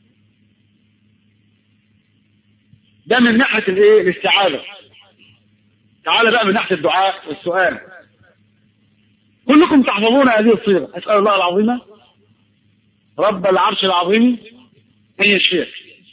ده من ناحيه الايه الاستعاذه تعال بقى من ناحيه الدعاء والسؤال كلكم تحفظون هذه الصيغه اسال الله العظيم رب العرش العظيم ان يشفيك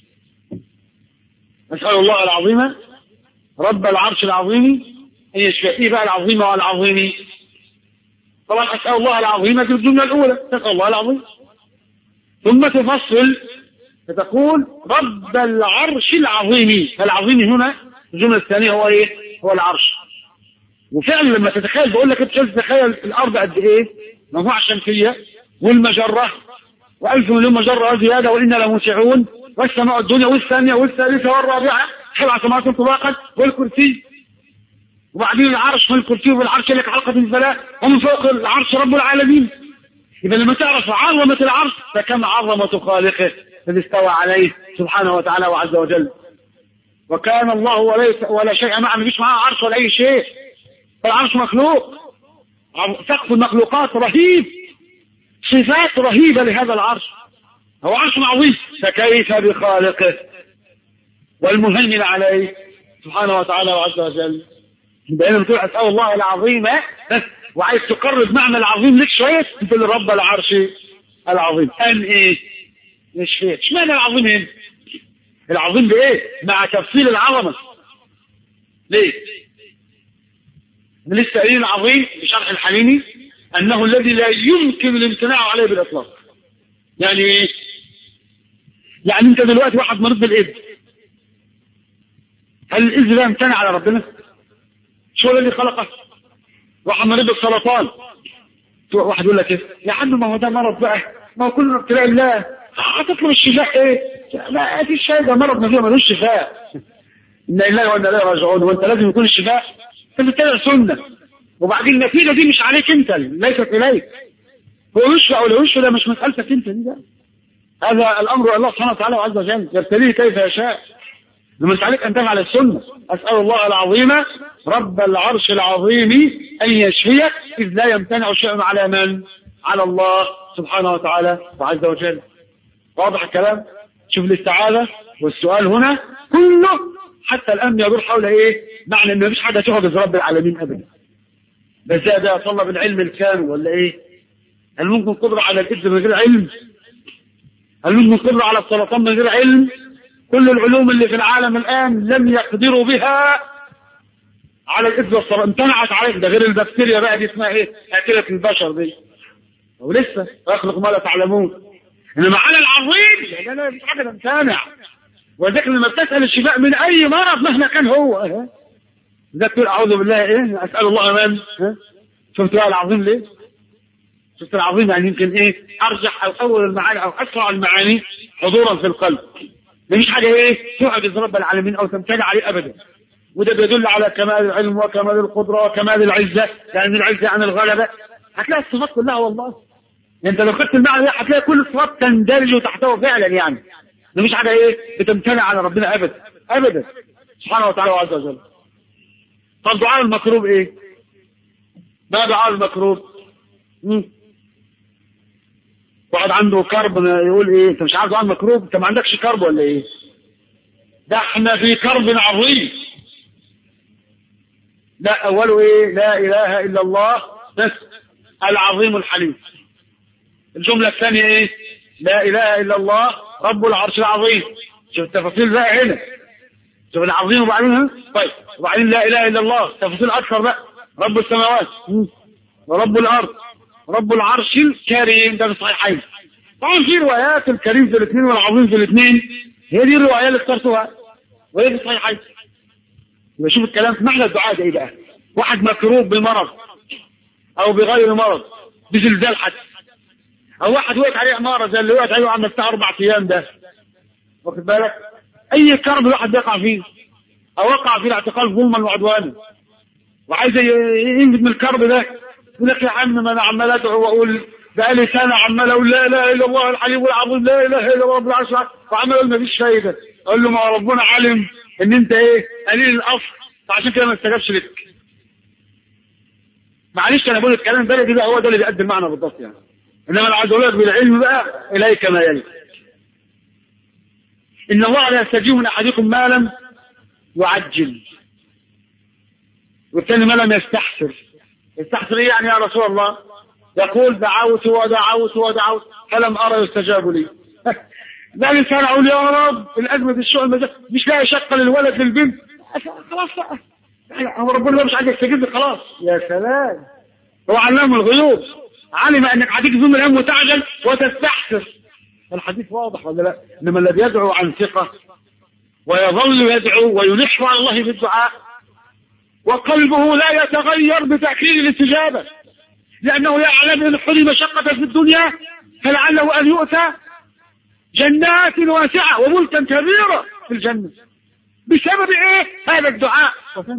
اسال الله العظيم رب العرش العظيم ان يشفيك ايه بقى العظيم والعظيم طبعا اسال الله العظيم في الجمله الاولى تسال الله العظيم ثم تفصل فتقول رب العرش العظيم فالعظيم هنا الجملة الثانية هو ايه هو العرش وفعلا لما تتخيل بقول لك انت تتخيل الارض قد ايه مجموعة شمسية والمجرة والف مليون مجرة وزيادة وإنا لموسعون والسماء الدنيا والثانية والثالثة والرابعة سبع سماوات طباقا والكرسي وبعدين العرش والكرسي والعرش لك حلقة الفلاء ومن فوق العرش رب العالمين يبقى لما تعرف عظمة العرش فكم عظمة خالقه الذي استوى عليه سبحانه وتعالى وعز وجل وكان الله وليس ولا شيء معه مفيش معاه عرش ولا أي شيء فالعرش مخلوق سقف المخلوقات رهيب صفات رهيبة لهذا العرش هو عرش عظيم فكيف بخالقه والمهيمن عليه سبحانه وتعالى وعز وجل بين بتقول اسال الله العظيم بس وعايز تقرب معنى العظيم لك شويه تقول رب العرش العظيم ان ايه مش فيه اشمعنى العظيم هنا العظيم بايه مع تفصيل العظمه ليه من لسه قايلين العظيم بشرح الحليمي انه الذي لا يمكن الامتناع عليه بالاطلاق يعني ايه يعني انت دلوقتي واحد مريض بالايد هل الاذن ده يمتنع على ربنا شو اللي خلقه واحد مريض بالسرطان واحد يقول لك ايه يا عم ما هو ده مرض بقى ما هو كله ابتلاء الله هتطلب الشفاء ايه ما فيش شيء ده مرض ما فيه ملوش شفاء ان الله وانا لا راجعون وانت لازم يكون الشفاء انت بتتبع سنه وبعدين النتيجه دي مش عليك انت ليست اليك هو يشفى او لا يشفى ده مش مسالتك انت دي ده هذا الامر الله سبحانه وتعالى عز وجل يبتليه كيف يشاء لما عليك ان تفعل السنه اسال الله العظيم رب العرش العظيم ان يشفيك اذ لا يمتنع شيء على من؟ على الله سبحانه وتعالى وعز وجل واضح الكلام؟ شوف الاستعاذه والسؤال هنا كله حتى الان يدور حول ايه؟ معنى ان مفيش حاجه تحفظ رب العالمين ابدا بس ده ده طلب العلم الكامل ولا ايه؟ هل ممكن قدره على الاذن من غير علم؟ هل ممكن قدره على السرطان من غير علم؟ كل العلوم اللي في العالم الآن لم يقدروا بها على الإذن والصلاة امتنعت عليك ده غير البكتيريا بقى دي اسمها ايه أكلة البشر دي ولسه يخلق ما لا تعلمون إنما على العظيم لا لا مش حاجة تمتنع ولذلك لما بتسأل الشفاء من أي مرض مهما كان هو ذاك تقول أعوذ بالله إيه أسأل الله أمان شفت بقى العظيم ليه؟ شفت العظيم يعني يمكن إيه أرجح أو أول المعاني أو أسرع المعاني حضورا في القلب مفيش حاجة ايه تعجز رب العالمين او تمتنع عليه ابدا وده بيدل على كمال العلم وكمال القدرة وكمال العزة لان العزة عن الغلبة هتلاقي الصفات كلها والله انت لو خدت المعنى ده هتلاقي كل الصفات تندرج تحته فعلا يعني مفيش حاجة ايه بتمتنع على ربنا ابدا ابدا سبحانه وتعالى وعز وجل طب دعاء المكروب ايه ما دعاء المكروب واحد عنده كرب يقول ايه انت مش عارف عن مكروب انت ما عندكش كرب ولا ايه ده احنا في كرب عظيم لا اوله ايه لا اله الا الله بس العظيم الحليم الجملة الثانية ايه لا اله الا الله رب العرش العظيم شوف التفاصيل بقى هنا شوف العظيم وبعدين طيب وبعدين لا اله الا الله تفاصيل اكثر بقى رب السماوات ورب الارض رب العرش الكريم ده في الصحيحين طبعا في روايات الكريم في الاثنين والعظيم في الاثنين هي دي الرواية اللي اخترتوها وهي في الصحيحين يبقى شوف الكلام في معنى الدعاء ده ايه بقى واحد مكروب بمرض او بغير مرض بزلزال حتى او واحد وقت عليه عمارة زي اللي وقت عليه عم بتاع اربع ايام ده واخد بالك اي كرب الواحد بيقع فيه او وقع في الاعتقال ظلما وعدوانا وعايز ينجد من الكرب ده يقول لك يا عم ما انا عمال ادعو واقول بقالي سنه عمال اقول لا اله الا الله الحليم العظيم لا اله الا الله رب العرش وعمال اقول مفيش فايده اقول له ما ربنا علم ان انت ايه قليل الاصل فعشان كده ما استجابش لك معلش انا بقول الكلام البلدي بقى هو ده اللي بيأدي المعنى بالضبط يعني انما لو عايز اقول لك بالعلم بقى اليك ما يلي ان الله لا يستجيب من احدكم ما لم يعجل والثاني ما لم يستحسر يستحسر ايه يعني يا رسول الله يقول دعوت ودعوت ودعوت فلم ارى يستجاب لي ده الانسان اقول يا رب الازمه دي الشغل مش لاقي شقه للولد للبنت خلاص بقى هو ربنا مش عايز يستجيب لي خلاص يا سلام هو علام الغيوب علم انك هتيجي ذم الهم وتعجل وتستحسر الحديث واضح ولا لا انما الذي يدعو عن ثقه ويظل يدعو ويلح على الله بالدعاء وقلبه لا يتغير بتأخير الاستجابة لأنه يعلم إن حرم مشقة في الدنيا فلعله أن يؤتى جنات واسعة وملكا كبيرا في الجنة بسبب إيه؟ هذا الدعاء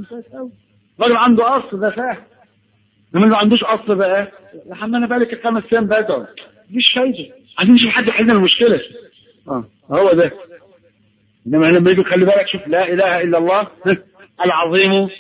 رجل عنده أصل ده فاهم لما ما عندوش أصل بقى يا حمد أنا بقالك الخمس أيام بدعو مش فايدة عايزين نشوف حد يحل المشكلة اه هو ده انما لما يجي خلي بالك شوف لا اله الا الله العظيم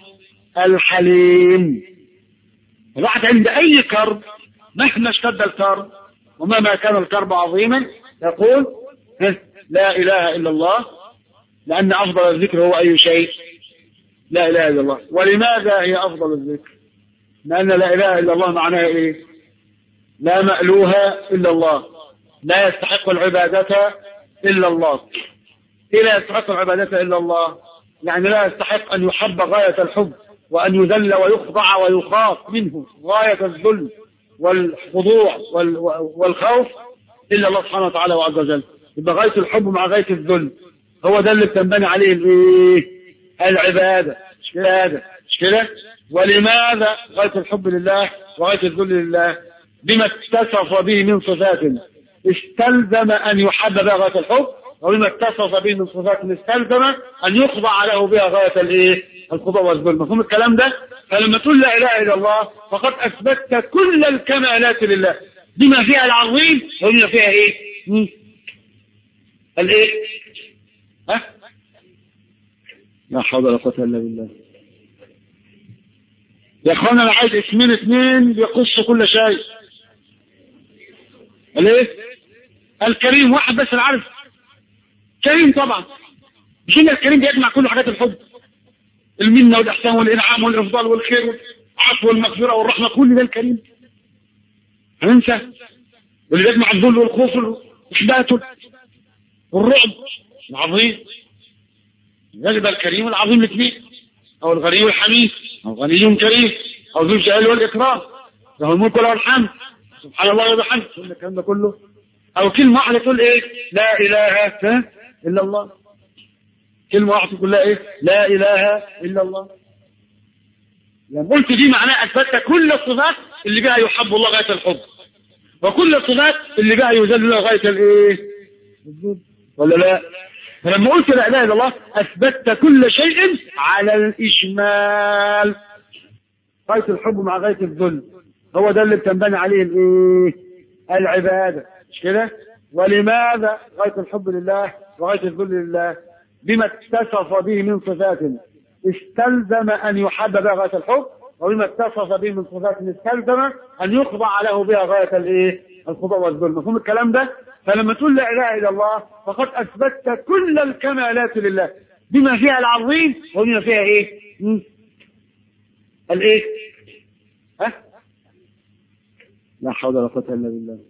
الحليم الواحد عند اي كرب مهما اشتد الكرب ومهما كان الكرب عظيما يقول لا اله الا الله لان افضل الذكر هو اي شيء لا اله الا الله ولماذا هي افضل الذكر لان لا اله الا الله معناها ايه لا مألوه الا الله لا يستحق العبادة الا الله إيه لا يستحق العبادة إلا الله يعني لا يستحق أن يحب غاية الحب وأن يذل ويخضع ويخاف منه غاية الذل والخضوع والخوف إلا الله سبحانه وتعالى وعز وجل يبقى غاية الحب مع غاية الذل هو ده اللي بتنبني عليه الايه العبادة مش كده مش كده ولماذا غاية الحب لله وغاية الذل لله بما اتصف به من صفات استلزم أن يحب بها غاية الحب وبما اتصف به من صفات استلزم ان يخضع له بها غايه الايه؟ الخضوع والذل، مفهوم الكلام ده؟ فلما تقول لا اله الا الله فقد اثبتت كل الكمالات لله بما فيها العظيم وبما فيها ايه؟ الايه؟ ها؟ لا حول ولا قوه الا بالله. يا اخوانا انا عايز اسمين اثنين بيقصوا كل شيء. الايه؟ الكريم واحد بس اللي عارف كريم طبعا مش ان الكريم بيجمع كل حاجات الحب المنه والاحسان والانعام والافضال والخير والعفو والمغفره والرحمه كل ده الكريم هننسى واللي بيجمع الذل والخوف والاحباط والرعب العظيم يجب الكريم العظيم الاثنين او الغني الحميد او غني كريم او ذو الجلال والاكرام له الملك وله الحمد سبحان الله وبحمده الكلام ده كله او كلمه واحده تقول ايه لا اله الا الله كلمه واحده تقول لا ايه لا اله الا الله لما قلت دي معناها اثبتت كل الصفات اللي بها يحب الله غايه الحب وكل الصفات اللي بها يذل له غايه الايه ولا لا فلما قلت لا اله الا الله اثبتت كل شيء على الاجمال غايه الحب مع غايه الذل هو ده اللي بتنبني عليه الايه العباده مش كده ولماذا غاية الحب لله وغاية الذل لله بما اتصف به من صفات استلزم أن يحب بها غاية الحب وبما اتصف به من صفات استلزم أن يخضع له بها غاية الإيه؟ الخضوع والذل مفهوم الكلام ده؟ فلما تقول لا إله إلا الله فقد أثبتت كل الكمالات لله بما فيها العظيم وبما فيها إيه؟ م? الإيه؟ ها؟ لا حول ولا قوة إلا بالله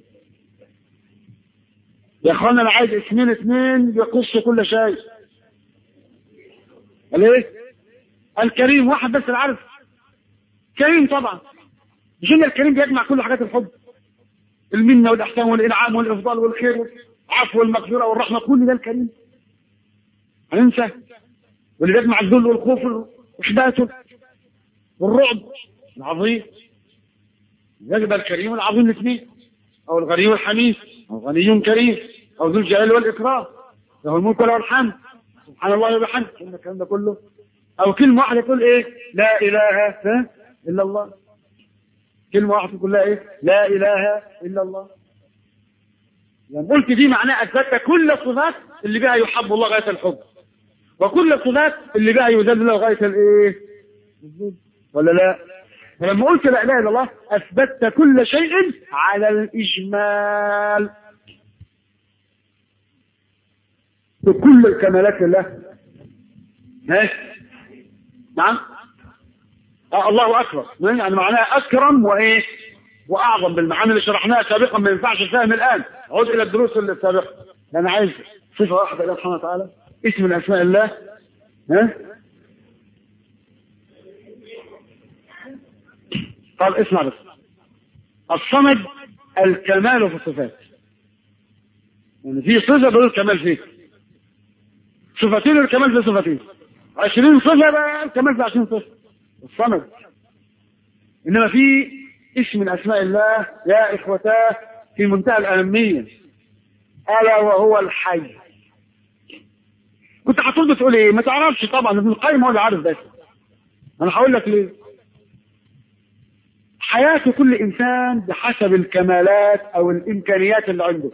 يا اخوانا انا عايز اسمين اثنين بيقصوا كل شيء الايه الكريم واحد بس اللي عارف كريم طبعا مش ان الكريم بيجمع كل حاجات الحب المنه والاحسان والانعام والافضال والخير والعفو والمغفره والرحمه كل ده الكريم هننسى واللي بيجمع الذل والخوف والاحباط والرعب العظيم يجب الكريم العظيم الاثنين او الغني والحميد أو غني كريم أو ذو الجلال والإكرام له الملك وله الحمد سبحان الله وبحمده الكلام ده كله أو كلمة واحدة تقول إيه لا إله إلا الله كلمة واحدة تقول لها إيه لا إله إلا الله لما يعني قلت دي معناها أثبتت كل الصفات اللي بها يحب الله غاية الحب وكل الصفات اللي بها يذل له غاية الإيه ولا لا فلما قلت لا اله الا الله اثبتت كل شيء على الاجمال بكل الكمالات لله ماشي نعم آه الله اكبر يعني معناها اكرم وايه واعظم بالمعاني اللي شرحناها سابقا ما ينفعش الفهم الان عود الى الدروس السابقه انا عايز صفه واحده لله سبحانه وتعالى اسم من اسماء الله ها طب اسمع بس الصمد الكمال في الصفات يعني في صفه بدون الكمال فيه صفتين الكمال في صفتين عشرين صفه بقى الكمال في عشرين صفه الصمد انما في اسم من اسماء الله يا اخوتاه في منتهى الاهميه الا وهو الحي كنت هتقول بتقول ايه ما تعرفش طبعا ابن القيم هو اللي عارف بس انا هقول لك ليه حياة كل إنسان بحسب الكمالات أو الإمكانيات اللي عنده.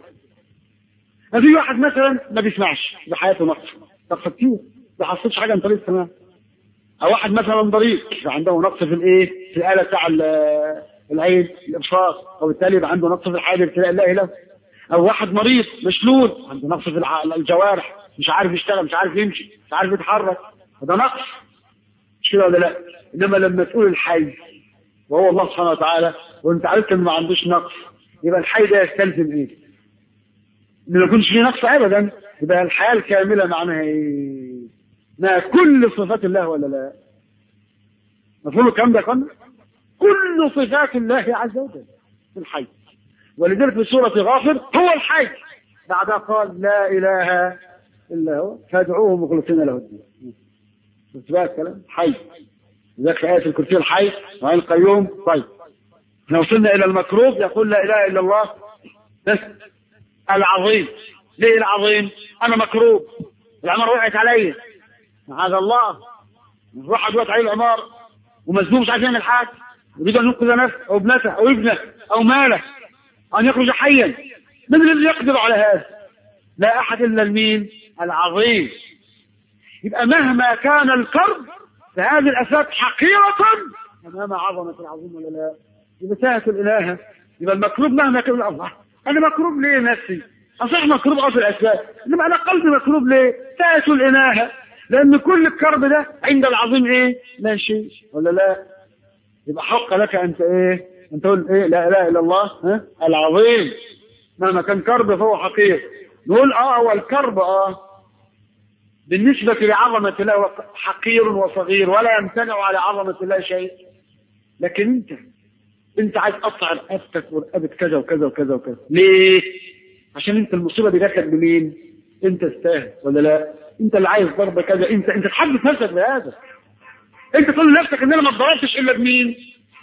في واحد مثلا ما بيسمعش بحياته نقص، نقص كتير، ما حصلش حاجة من طريق السماع. أو واحد مثلا ضرير عنده نقص في الإيه؟ في الآلة بتاع العين، الإبصار، وبالتالي يبقى عنده نقص في الحاجة ابتلاء الله له. أو واحد مريض مشلول، عنده نقص في الجوارح، مش عارف يشتغل، مش عارف يمشي، مش عارف يتحرك، هذا نقص. مش كده ولا لا؟ إنما لما تقول الحي وهو الله سبحانه وتعالى وانت عرفت انه ما عندوش نقص يبقى الحي ده يستلزم ايه؟ ان ما يكونش فيه نقص ابدا يبقى الحياه الكامله معناها ايه؟ ما كل صفات الله ولا لا؟ مفهوم الكلام ده يا اخوانا؟ كل صفات الله عز وجل في الحي ولذلك في سوره غافر هو الحي بعدها قال لا اله الا هو فادعوه مخلصين له الدين شفت بقى الكلام؟ حي ذاك آية الكرسي الحي وعين القيوم طيب احنا وصلنا إلى المكروب يقول لا إله إلا الله بس العظيم ليه العظيم؟ أنا مكروب العمار وقعت عليا معاذ الله واحد وقعت عليه العمار ومزنوق مش عارف يعمل حاجة يريد أن ينقذ نفسه أو ابنته أو ابنه أو ماله أن يخرج حيا من الذي يقدر على هذا؟ لا أحد إلا المين؟ العظيم يبقى مهما كان الكرب فهذه الأسباب حقيرة أمام عظمة العظيم ولا لا؟ يبقى ساعة الإله يبقى المكروب مهما كان الله أنا مكروب ليه نفسي؟ أصح مكروب أصل الأسباب إنما أنا قلبي مكروب ليه؟ ساعة الإله لأن كل الكرب ده عند العظيم إيه؟ لا شيء ولا لا؟ يبقى حق لك أنت إيه؟ أنت تقول إيه؟ لا إله إلا الله ها؟ العظيم مهما كان كرب فهو حقير نقول آه هو الكرب آه بالنسبة لعظمة الله هو حقير وصغير ولا يمتنع على عظمة الله شيء لكن انت انت عايز تقطع رقبتك ورقبة كذا وكذا وكذا وكذا ليه؟ عشان انت المصيبة دي جاتلك بمين؟ انت تستاهل ولا لا؟ انت اللي عايز ضربة كذا انت انت تحدث نفسك بهذا انت تقول لنفسك ان انا ما اتضربتش الا بمين؟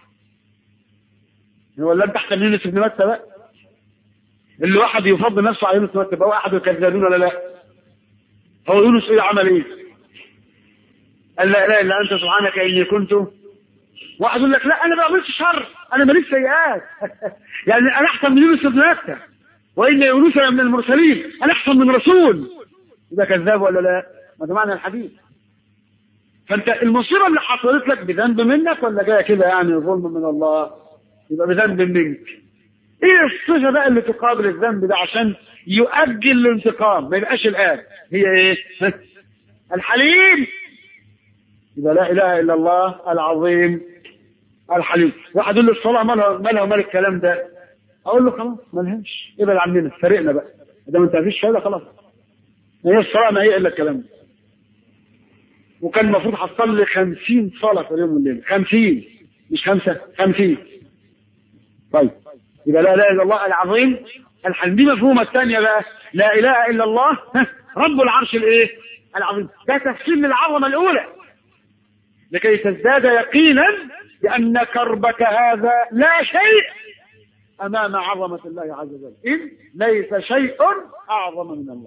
ولا انت احسن من يونس بن متى بقى؟ اللي واحد يفضل نفسه على يونس بن متى هو احد الكذابين ولا لا؟ هو يونس ايه عمل ايه؟ قال لا اله الا انت سبحانك اني كنت واحد يقول لك لا انا ما بعملش شر انا ماليش سيئات يعني انا احسن من يونس بن متى وان يونس من المرسلين انا احسن من رسول يبقى كذاب ولا لا؟ ما ده معنى الحديث فانت المصيبه اللي حصلت لك بذنب منك ولا جايه كده يعني ظلم من الله؟ يبقى بذنب منك ايه الصفه بقى اللي تقابل الذنب ده عشان يؤجل الانتقام ما يبقاش الان هي ايه الحليم يبقى لا اله الا الله العظيم الحليم واحد يقول لي الصلاه مالها مالها ومال الكلام ده اقول له خلاص مالهاش ابعد عننا فرقنا بقى ده ما انت مفيش فايده خلاص هي الصلاه ما هي الا الكلام ده وكان المفروض هتصلي 50 صلاه في اليوم والليل 50 مش خمسه 50 طيب يبقى لا اله الا الله العظيم الحليم دي مفهومه الثانيه بقى لا اله الا الله رب العرش الايه العظيم ده تفسير للعظمه الاولى لكي تزداد يقينا بان كربك هذا لا شيء امام عظمه الله عز وجل اذ ليس شيء اعظم من الله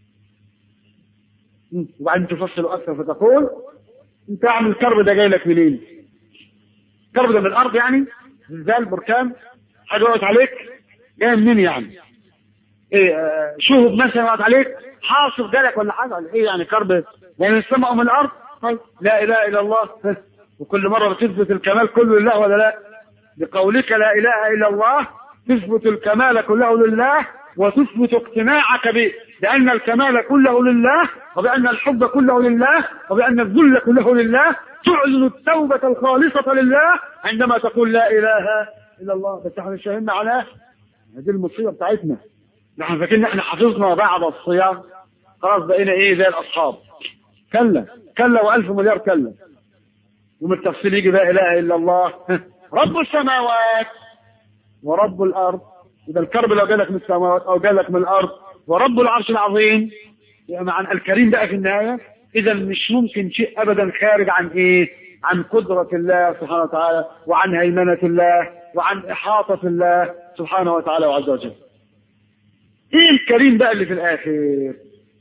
وبعدين تفصل اكثر فتقول انت اعمل الكرب ده جاي لك منين؟ الكرب ده من الارض يعني زلزال بركان حاجه وقعت عليك جاي منين يعني؟ ايه آه شهب مثلا وقعت عليك حاصف جالك ولا حاجه ولا ايه يعني كرب يعني من السماء ومن الارض طيب لا اله الا الله وكل مرة بتثبت الكمال كله لله ولا لا بقولك لا إله إلا الله تثبت الكمال كله لله وتثبت اقتناعك به بأن الكمال كله لله وبأن الحب كله لله وبأن الذل كله لله تعلن التوبة الخالصة لله عندما تقول لا إله إلا الله بس احنا مش فاهمين معناه هذه المصيبة بتاعتنا نحن فاكرين احنا حفظنا بعض الصيام خلاص بقينا ايه زي الأصحاب كلا كلا وألف مليار كلا يوم التفصيل يجي لا إله إلا الله رب السماوات ورب الأرض إذا الكرب لو جالك من السماوات أو جالك من الأرض ورب العرش العظيم يعني عن الكريم بقى في النهاية إذا مش ممكن شيء أبدا خارج عن إيه؟ عن قدرة الله سبحانه وتعالى وعن هيمنة الله وعن إحاطة الله سبحانه وتعالى وعز وجل. إيه الكريم بقى اللي في الآخر؟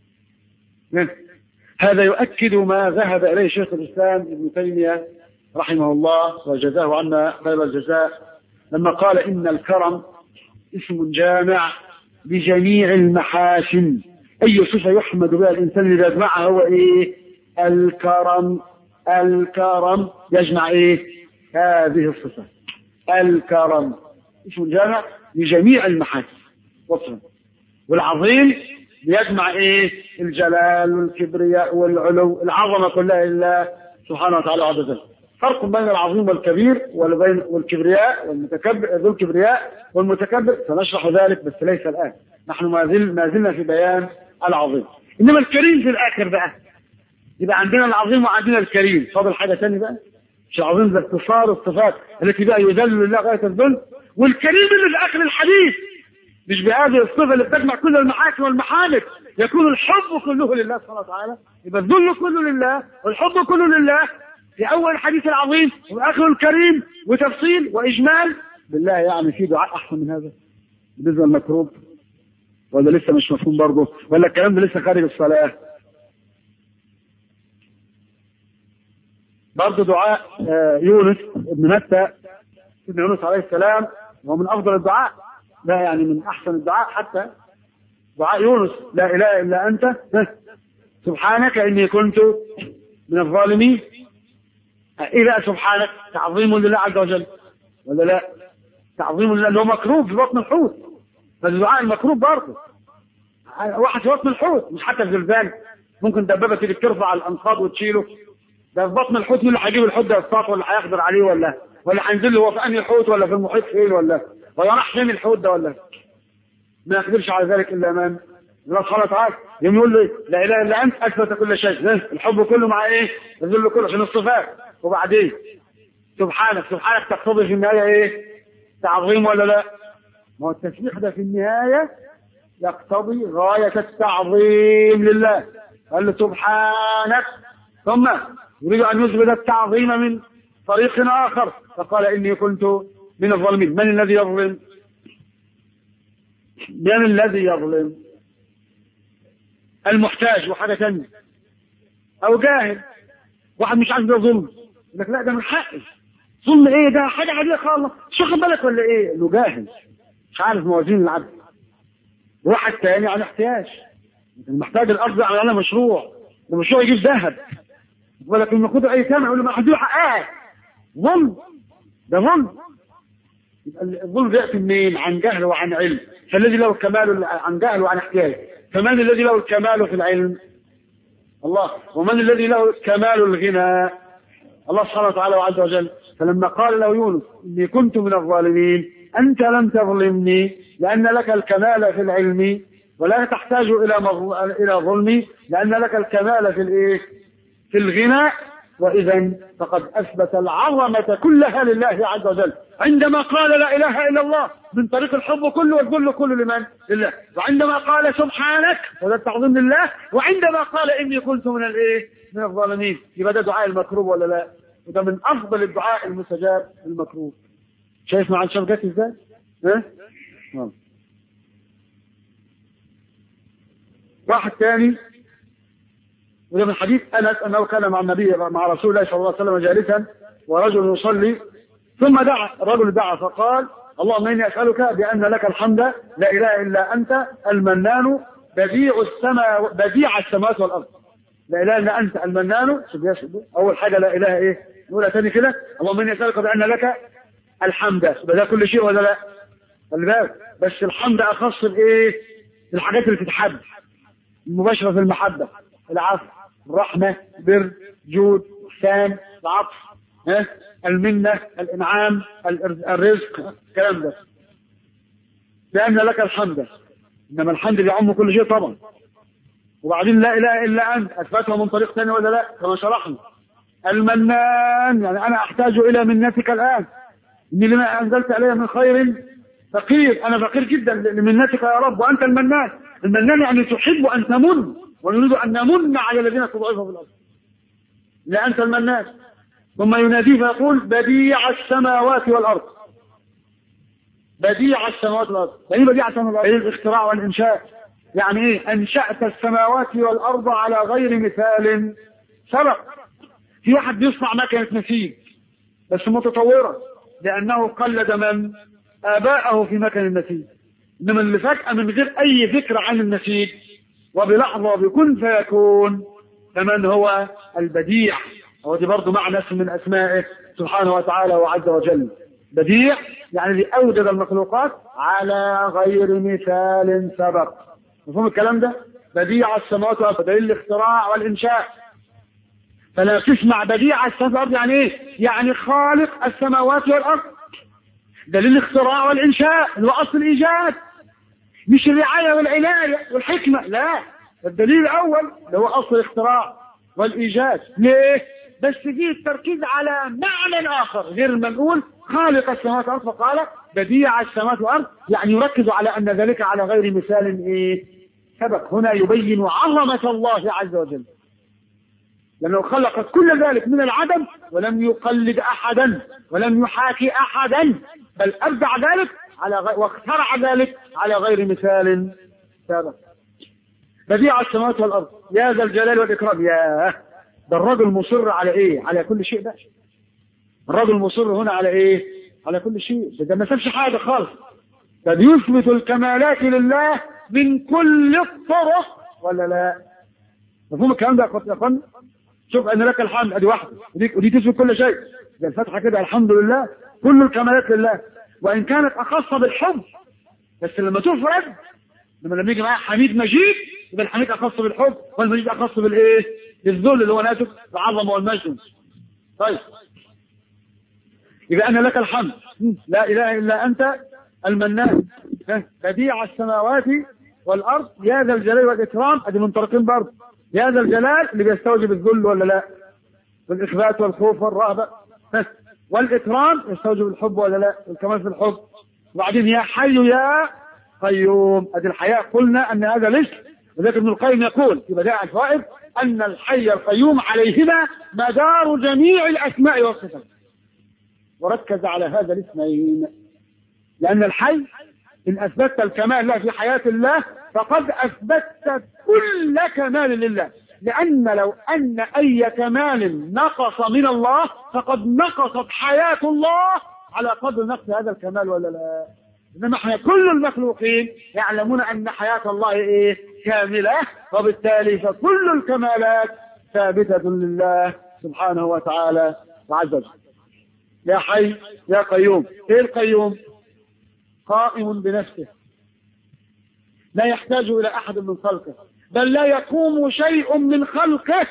هذا يؤكد ما ذهب إليه شيخ الإسلام ابن تيمية رحمه الله وجزاه عنا خير الجزاء لما قال إن الكرم اسم جامع لجميع المحاسن أي صفة يحمد بها الإنسان اللي يجمعها هو إيه الكرم الكرم يجمع إيه هذه الصفة الكرم اسم جامع لجميع المحاسن وصفا والعظيم يجمع ايه الجلال والكبرياء والعلو العظمه كلها لله سبحانه وتعالى عز وجل فرق بين العظيم والكبير وبين والكبرياء والمتكبر ذو الكبرياء والمتكبر سنشرح ذلك بس ليس الان نحن ما زل ما زلنا في بيان العظيم انما الكريم في الاخر بقى يبقى عندنا العظيم وعندنا الكريم فاضل حاجه ثانيه بقى مش العظيم ده اختصار الصفات التي بقى يذل لله غايه الذل والكريم اللي في اخر الحديث مش بهذه الصفة اللي بتجمع كل المحاسن والمحامد يكون الحب كله لله سبحانه وتعالى يبقى الذل كله لله والحب كله لله في أول الحديث العظيم وآخره الكريم وتفصيل وإجمال بالله يعني في دعاء أحسن من هذا بالنسبة للمكروب ولا لسه مش مفهوم برضه ولا الكلام ده لسه خارج الصلاة برضه دعاء يونس ابن متى ابن يونس عليه السلام هو من أفضل الدعاء لا يعني من احسن الدعاء حتى دعاء يونس لا اله الا انت سبحانك اني كنت من الظالمين ايه بقى سبحانك تعظيم لله عز وجل ولا لا تعظيم لله اللي هو مكروب في بطن الحوت فالدعاء المكروب برضه واحد في بطن الحوت مش حتى الزلزال ممكن دبابه تيجي ترفع الانقاض وتشيله ده في بطن الحوت مين اللي هيجيب الحوت ده يصطاد ولا هيقدر عليه ولا ولا هينزل هو في انهي حوت ولا في المحيط فين ولا ولا راح فين الحوت ده ولا ما يقدرش على ذلك الا من الله سبحانه وتعالى يوم يقول لي لا اله الا انت اثبت كل شيء الحب كله مع ايه؟ الذل كله عشان الصفات وبعدين سبحانك سبحانك تقتضي في النهايه ايه؟ تعظيم ولا لا؟ ما هو التسبيح ده في النهايه يقتضي غايه التعظيم لله قال له سبحانك ثم يريد ان يثبت التعظيم من طريق اخر فقال اني كنت من الظالمين من الذي يظلم من الذي يظلم المحتاج وحاجة ثانية أو جاهل واحد مش عارف ده ظلم يقول لك لا ده من حقي ظلم ايه ده حاجة عادية خالص مش واخد بالك ولا ايه انه جاهل مش عارف موازين العدل واحد تاني على احتياج محتاج الارض على مشروع ده مشروع يجيب ذهب ولكن المفروض اي سامع يقول له ما هديه حقها ظلم ده ظلم الظلم بيأتي منين؟ عن جهل وعن علم، فالذي له الكمال عن جهل وعن احتياج، فمن الذي له الكمال في العلم؟ الله، ومن الذي له كمال الغنى؟ الله سبحانه وتعالى وعز وجل، فلما قال له يونس إني كنت من الظالمين، أنت لم تظلمني لأن لك الكمال في العلم ولا تحتاج إلى مظل... إلى ظلمي لأن لك الكمال في الإيه؟ في الغنى وإذا فقد أثبت العظمة كلها لله عز وجل عندما قال لا إله إلا الله من طريق الحب كله والذل كله لمن؟ لله وعندما قال سبحانك وده التعظيم لله وعندما قال إني كنت من الإيه؟ من الظالمين يبقى ده دعاء المكروب ولا لا؟ وده من أفضل الدعاء المستجاب المكروب شايف مع الشبكات إزاي؟ ها؟ أه؟ واحد ثاني وده من حديث انس انه كان مع النبي مع رسول الله صلى الله عليه وسلم جالسا ورجل يصلي ثم دعا الرجل دعا فقال اللهم اني اسالك بان لك الحمد لا اله الا انت المنان بديع السماء بديع السماوات والارض لا اله الا انت المنان اول حاجه لا اله ايه نقولها تاني كده اللهم اني اسالك بان لك الحمد ده كل شيء ولا لا خلي بالك بس الحمد اخص بايه الحاجات اللي تتحب المباشره في المحبه العفو الرحمه بر جود احسان العطف ها المنه الانعام الرزق الكلام ده بان لك الحمد انما الحمد بيعم كل شيء طبعا وبعدين لا اله الا انت اثبتها من طريق ثاني ولا لا كما شرحنا المنان يعني انا احتاج الى منتك الان اني لما انزلت علي من خير فقير انا فقير جدا لمنتك يا رب وانت المنان المنان يعني تحب ان تمن ونريد ان نمن على الذين تضعفهم في الارض لا انت المنان ثم يناديه فيقول بديع السماوات والارض بديع السماوات والارض يعني بديع السماوات والارض الاختراع والانشاء يعني ايه انشات السماوات والارض على غير مثال سبق في واحد بيصنع مكنه نسيج بس متطوره لانه قلد من اباءه في مكن النسيج انما اللي فجاه من غير اي فكره عن النسيج وبلحظه بكن فيكون فمن هو البديع هو دي برضه معنى اسم من اسمائه سبحانه وتعالى وعز وجل بديع يعني اللي اوجد المخلوقات على غير مثال سبق مفهوم الكلام ده بديع السماوات والارض دليل الاختراع والانشاء فلا تسمع بديع السماوات والارض يعني ايه يعني خالق السماوات والارض دليل الاختراع والانشاء اللي هو اصل الايجاد مش الرعايه والعنايه والحكمه لا الدليل الاول اللي هو اصل الاختراع والايجاد ليه بس فيه التركيز على معنى اخر غير ما نقول خالق السماوات والارض فقال بديع السماوات والارض يعني يركز على ان ذلك على غير مثال ايه سبق هنا يبين عظمه الله عز وجل لأنه خلق كل ذلك من العدم ولم يقلد أحدا ولم يحاكي أحدا بل أبدع ذلك على غير واخترع ذلك على غير مثال سابق بديع السماوات والأرض يا ذا الجلال والإكرام يا ده الرجل مصر على إيه؟ على كل شيء ده الرجل مصر هنا على إيه؟ على كل شيء ده, ده ما سابش حاجة خالص ده بيثبت الكمالات لله من كل الطرق ولا لا؟ مفهوم الكلام ده يا اخوانا؟ شوف ان لك الحمد ادي واحده ودي, ودي تثبت كل شيء زي الفتحه كده الحمد لله كل الكمالات لله وان كانت اخص بالحب بس لما تفرد لما لما يجي معايا حميد مجيد يبقى الحميد اخص بالحب والمجيد اخص بالايه؟ بالذل اللي هو ناتج العظمه والمجد طيب يبقى انا لك الحمد لا اله الا انت المنان بديع السماوات والارض يا ذا الجلال والاكرام ادي من طريقين برضه يا ذا الجلال اللي بيستوجب الذل ولا لا والاخبات والخوف والرهبه والاكرام يستوجب الحب ولا لا والكمال في الحب وبعدين يا حي يا قيوم ادي الحياة قلنا ان هذا الاسم وذلك ابن القيم يقول في بدائع الفوائد ان الحي القيوم عليهما مدار جميع الاسماء والصفات وركز على هذا الاسمين لان الحي ان اثبتت الكمال له في حياة الله فقد اثبتت كل كمال لله لأن لو أن أي كمال نقص من الله فقد نقصت حياة الله على قدر نقص هذا الكمال ولا لا إنما احنا كل المخلوقين يعلمون أن حياة الله إيه كاملة وبالتالي فكل الكمالات ثابتة لله سبحانه وتعالى وعز وجل يا حي يا قيوم إيه القيوم قائم بنفسه لا يحتاج إلى أحد من خلقه بل لا يقوم شيء من خلقه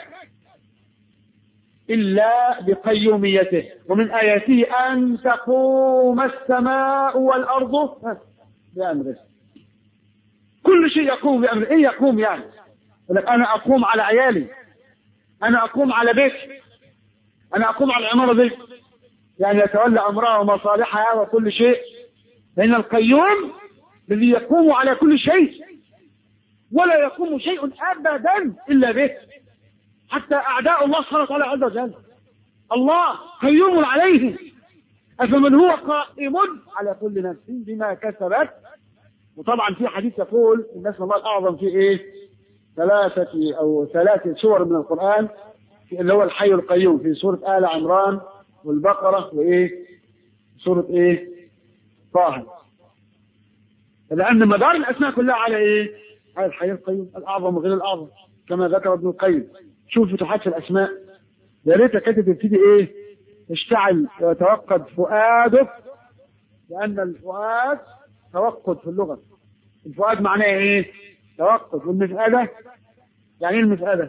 إلا بقيوميته ومن آياته أن تقوم السماء والأرض بأمره كل شيء يقوم بأمره إيه يقوم يعني لك أنا أقوم على عيالي أنا أقوم على بيتي أنا أقوم على العمارة دي يعني يتولى أمرها ومصالحها وكل شيء لأن القيوم الذي يقوم على كل شيء ولا يقوم شيء ابدا الا به حتى اعداء الله سبحانه وتعالى عز وجل الله قيوم عليهم افمن هو قائم على كل نفس بما كسبت وطبعا في حديث يقول ان اسم الله الاعظم في ايه ثلاثة او ثلاث سور من القرآن اللي هو الحي القيوم في سورة آل عمران والبقرة وايه سورة ايه طه لأن مدار الأسماء كلها على إيه؟ على الحي القيوم الأعظم وغير الأعظم كما ذكر ابن القيم شوف فتوحات في الأسماء يا ريت كانت تبتدي إيه؟ اشتعل ويتوقد فؤادك لأن الفؤاد توقد في اللغة الفؤاد معناه ايه؟ توقد والمسألة يعني ايه المسألة؟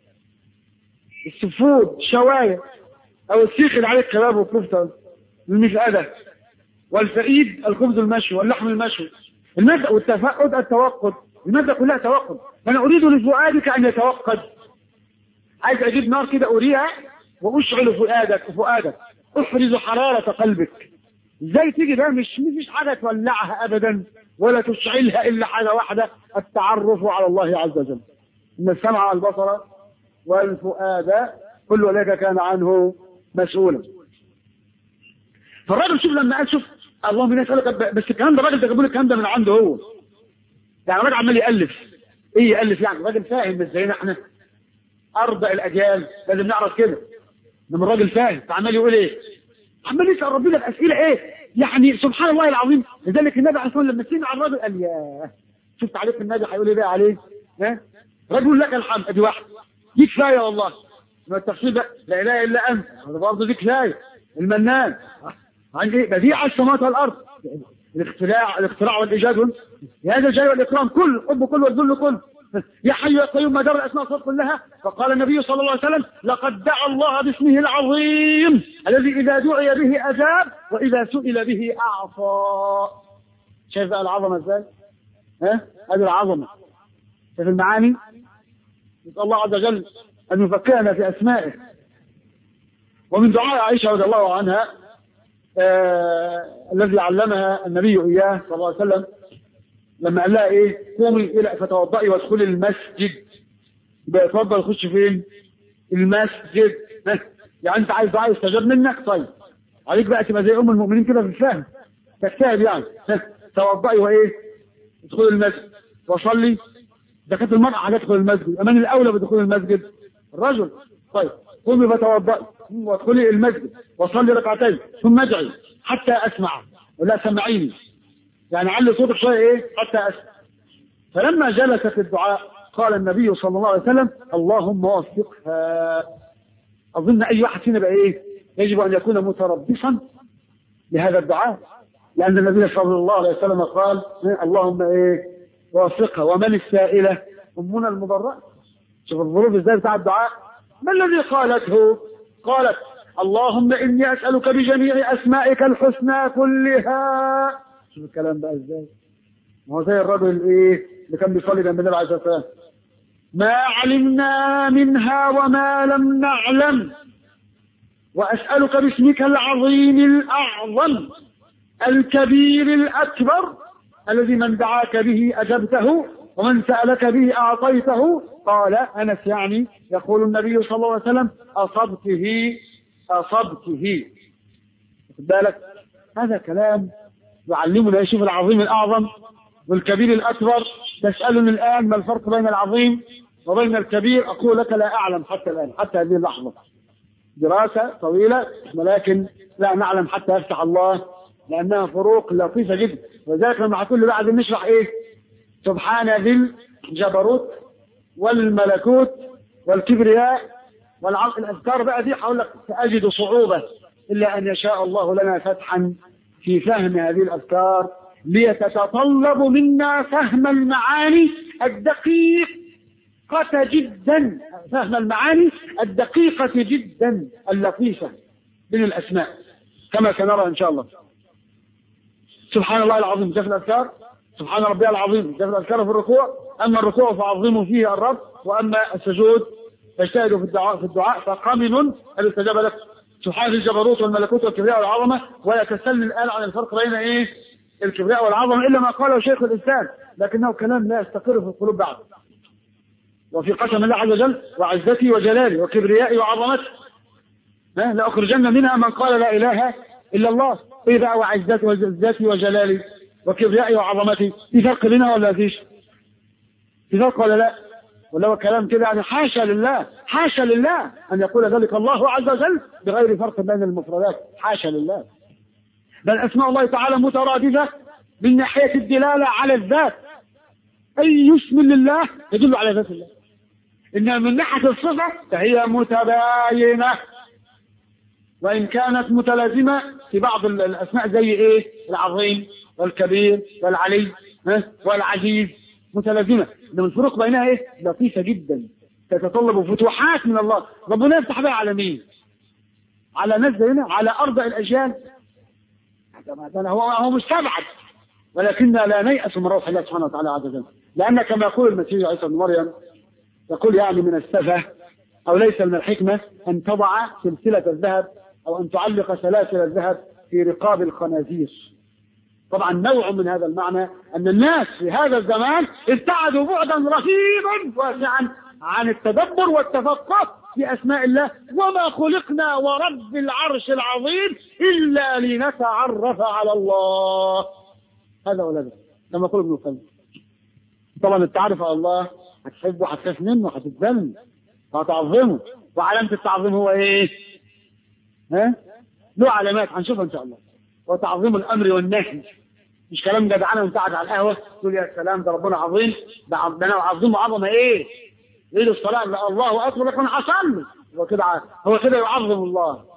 السفود شواية أو السيخ اللي عليه الكباب والكفتة المسألة والفئيد الخبز المشوي واللحم المشوي المادة والتفقد التوقد المادة كلها توقد فأنا أريد لفؤادك أن يتوقد عايز أجيب نار كده أريها وأشعل فؤادك فؤادك أحرز حرارة قلبك ازاي تيجي ده مش مفيش حاجة تولعها أبدا ولا تشعلها إلا حاجة واحدة التعرف على الله عز وجل إن السمع والبصر والفؤاد كل ذلك كان عنه مسؤولا فالراجل شوف لما قال شوف اللهم اني اسالك بس الكلام ده الراجل ده جابوا الكلام ده من عنده هو يعني الراجل عمال يالف ايه يالف يعني الراجل فاهم مش زينا احنا ارضى الاجيال لازم نعرف كده انما الراجل فاهم فعمال يقول ايه عمال يسال ربنا باسئله ايه يعني سبحان الله العظيم لذلك النبي عليه الصلاه والسلام لما سمع الراجل قال ياه شوف تعريف النبي هيقول ايه بقى عليه ها رجل لك الحمد ادي واحد دي كفايه والله ما التفصيل بقى لا اله الا انت هذا برضه دي كفايه المنان عندي بديع السماوات والارض الاختراع الاختراع والايجاد هذا الجلال والاكرام كل الحب كله والذل كله يا حي يا قيوم ما دار الاسماء الصفات كلها فقال النبي صلى الله عليه وسلم لقد دعا الله باسمه العظيم الذي اذا دعي به اجاب واذا سئل به اعطى شايف بقى العظمه ازاي؟ ها؟ هذه العظمه شايف المعاني؟ نسال الله عز وجل ان يفكرنا في اسمائه ومن دعاء عائشه رضي الله عنها آه الذي علمها النبي اياه صلى الله عليه وسلم لما قال لها ايه قومي الى فتوضئي وادخلي المسجد يبقى اتفضل خش فين المسجد يعني انت عايز دعاء يستجاب منك طيب عليك بقى تبقى زي ام المؤمنين كده في الفهم تجتهد يعني توضئي وايه ادخلي المسجد وصلي ده كانت المرأة هتدخل المسجد أمان الأولى بدخول المسجد الرجل طيب قومي فتوضئي وادخلي المسجد وصلي ركعتين ثم ادعي حتى أسمع ولا سمعيني يعني علي صوتك شوية إيه حتى أسمع فلما جلست في الدعاء قال النبي صلى الله عليه وسلم اللهم وفقها أظن أي واحد فينا بقى إيه يجب أن يكون متربصا لهذا الدعاء لأن النبي صلى الله عليه وسلم قال اللهم إيه وفقها ومن السائلة أمنا المضرة شوف الظروف ازاي بتاع الدعاء ما الذي قالته قالت اللهم إني أسألك بجميع أسمائك الحسنى كلها شوف الكلام بقى ازاي ما هو زي الرجل الايه اللي كان بيصلي جنب النبي عليه الصلاه والسلام ما علمنا منها وما لم نعلم وأسألك باسمك العظيم الأعظم الكبير الأكبر الذي من دعاك به أجبته ومن سألك به أعطيته قال أنس يعني يقول النبي صلى الله عليه وسلم أصبته أصبته خد بالك هذا كلام يعلمنا يشوف العظيم الأعظم والكبير الأكبر تسألني الآن ما الفرق بين العظيم وبين الكبير أقول لك لا أعلم حتى الآن حتى هذه اللحظة دراسة طويلة ولكن لا نعلم حتى يفتح الله لأنها فروق لطيفة جدا وذلك لما هتقول لي بعد نشرح إيه سبحان ذي الجبروت والملكوت والكبرياء والعقل الأذكار بقى دي هقول لك سأجد صعوبة إلا أن يشاء الله لنا فتحا في فهم هذه الأذكار ليتتطلب منا فهم المعاني الدقيقة جدا فهم المعاني الدقيقة جدا اللطيفة من الأسماء كما سنرى إن شاء الله سبحان الله العظيم ده في الأذكار سبحان ربي العظيم ده في الأذكار في الركوع أما الركوع فعظموا فيه الرب وأما السجود فاجتهدوا في الدعاء في الدعاء فقامن أن يستجاب لك سبحان الجبروت والملكوت والكبرياء والعظمة ولا تسألني الآن عن الفرق بين إيه الكبرياء والعظمة إلا ما قاله شيخ الإسلام لكنه كلام لا يستقر في القلوب بعد وفي قسم الله عز وجل وعزتي وجلالي وكبريائي وعظمتي لأخرجن منها من قال لا إله إلا الله إيه بقى وعزتي وعزتي وجلالي وكبريائي وعظمتي في فرق بينها ولا فيش في فرق ولا لا ولا هو كلام كده يعني حاشا لله حاشا لله أن يقول ذلك الله عز وجل بغير فرق بين المفردات حاشا لله بل أسماء الله تعالى مترادفة من ناحية الدلالة على الذات أي اسم لله يدل على ذات الله إنما من ناحية الصفة فهي متباينة وإن كانت متلازمة في بعض الأسماء زي إيه العظيم والكبير والعلي والعزيز متلازمة إنما الفروق بينها إيه لطيفة جدا تتطلب فتوحات من الله ربنا يفتح بها على مين على ناس زينا على أرض الأجيال هو هو مستبعد ولكننا لا نيأس من روح الله سبحانه وتعالى عز وجل لأن كما يقول المسيح عيسى بن مريم يقول يعني من السفه أو ليس من الحكمة أن تضع سلسلة الذهب أو أن تعلق سلاسل الذهب في رقاب الخنازير طبعا نوع من هذا المعنى أن الناس في هذا الزمان ابتعدوا بعدا رهيبا واسعا عن التدبر والتفقه في أسماء الله وما خلقنا ورب العرش العظيم إلا لنتعرف على الله هذا ولا ذا كما يقول ابن القيم طبعا التعرف على الله هتحبه هتخاف منه هتتذل وهتعظمه وعلامة التعظيم هو ايه؟ ها؟ له علامات هنشوفها ان شاء الله وتعظيم الامر والنهي مش كلام جدعانه وانت قاعد على القهوه تقول يا سلام ده ربنا عظيم ده ده انا عظيمه عظمه ايه؟ ايه الصلاه لا الله اكبر لكن حصل هو كده هو كده يعظم الله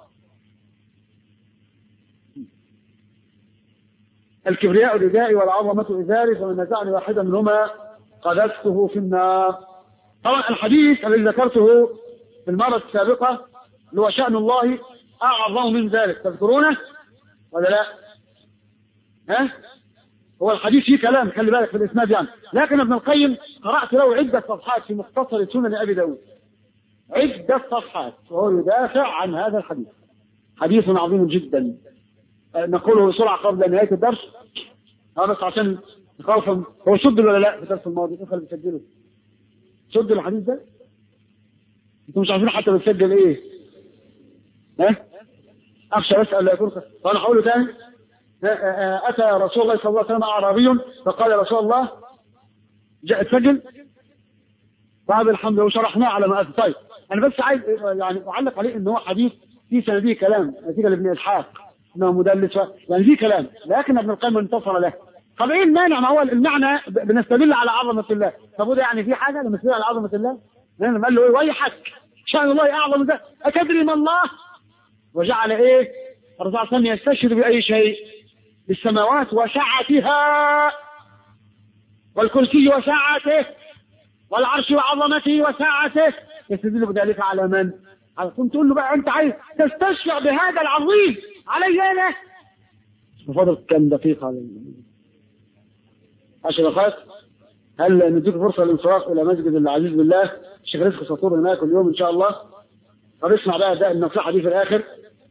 الكبرياء ردائي والعظمة إزاري فمن نزعني واحدا منهما قذفته في النار طبعا الحديث الذي ذكرته في المرة السابقة اللي هو شأن الله أعظم من ذلك تذكرونه ولا لا ها هو الحديث فيه كلام خلي بالك في الإسناد يعني لكن ابن القيم قرأت له عدة صفحات في مختصر سنن أبي داود عدة صفحات وهو يدافع عن هذا الحديث حديث عظيم جدا نقوله بسرعة قبل نهاية الدرس هذا بس عشان خوفا هو شد ولا لا في الدرس الماضي ايه اللي بتسجله شد الحديث ده انتوا مش عارفين حتى بتسجل ايه ها اخشى اسال لا يكون فانا هقوله تاني اتى رسول الله صلى الله عليه وسلم اعرابي فقال يا رسول الله جاء تسجل طيب الحمد لله وشرحناه على ما أتى طيب انا بس عايز يعني اعلق عليه ان هو حديث في سنديه كلام نتيجه لابن اسحاق انه مدلس يعني في كلام لكن ابن القيم انتصر له طب ايه المانع ما هو المعنى بنستدل على عظمه الله طب وده يعني في حاجه لما نستدل على عظمه الله لان قال له ايه ويحك شان الله اعظم ذلك اتدري ما الله وجعل ايه الرسول صلى الله عليه وسلم يستشهد باي شيء بالسماوات وسعتها والكرسي وسعته والعرش وعظمته وسعته يستدل بذلك على من؟ على كنت تقول له بقى انت عايز تستشفع بهذا العظيم علي انا بفضل كم دقيقه على عشر دقائق هل نديك فرصه للانصراف الى مسجد العزيز بالله الشيخ رزق سطور هناك كل يوم ان شاء الله طب اسمع بقى ده النصيحه دي في الاخر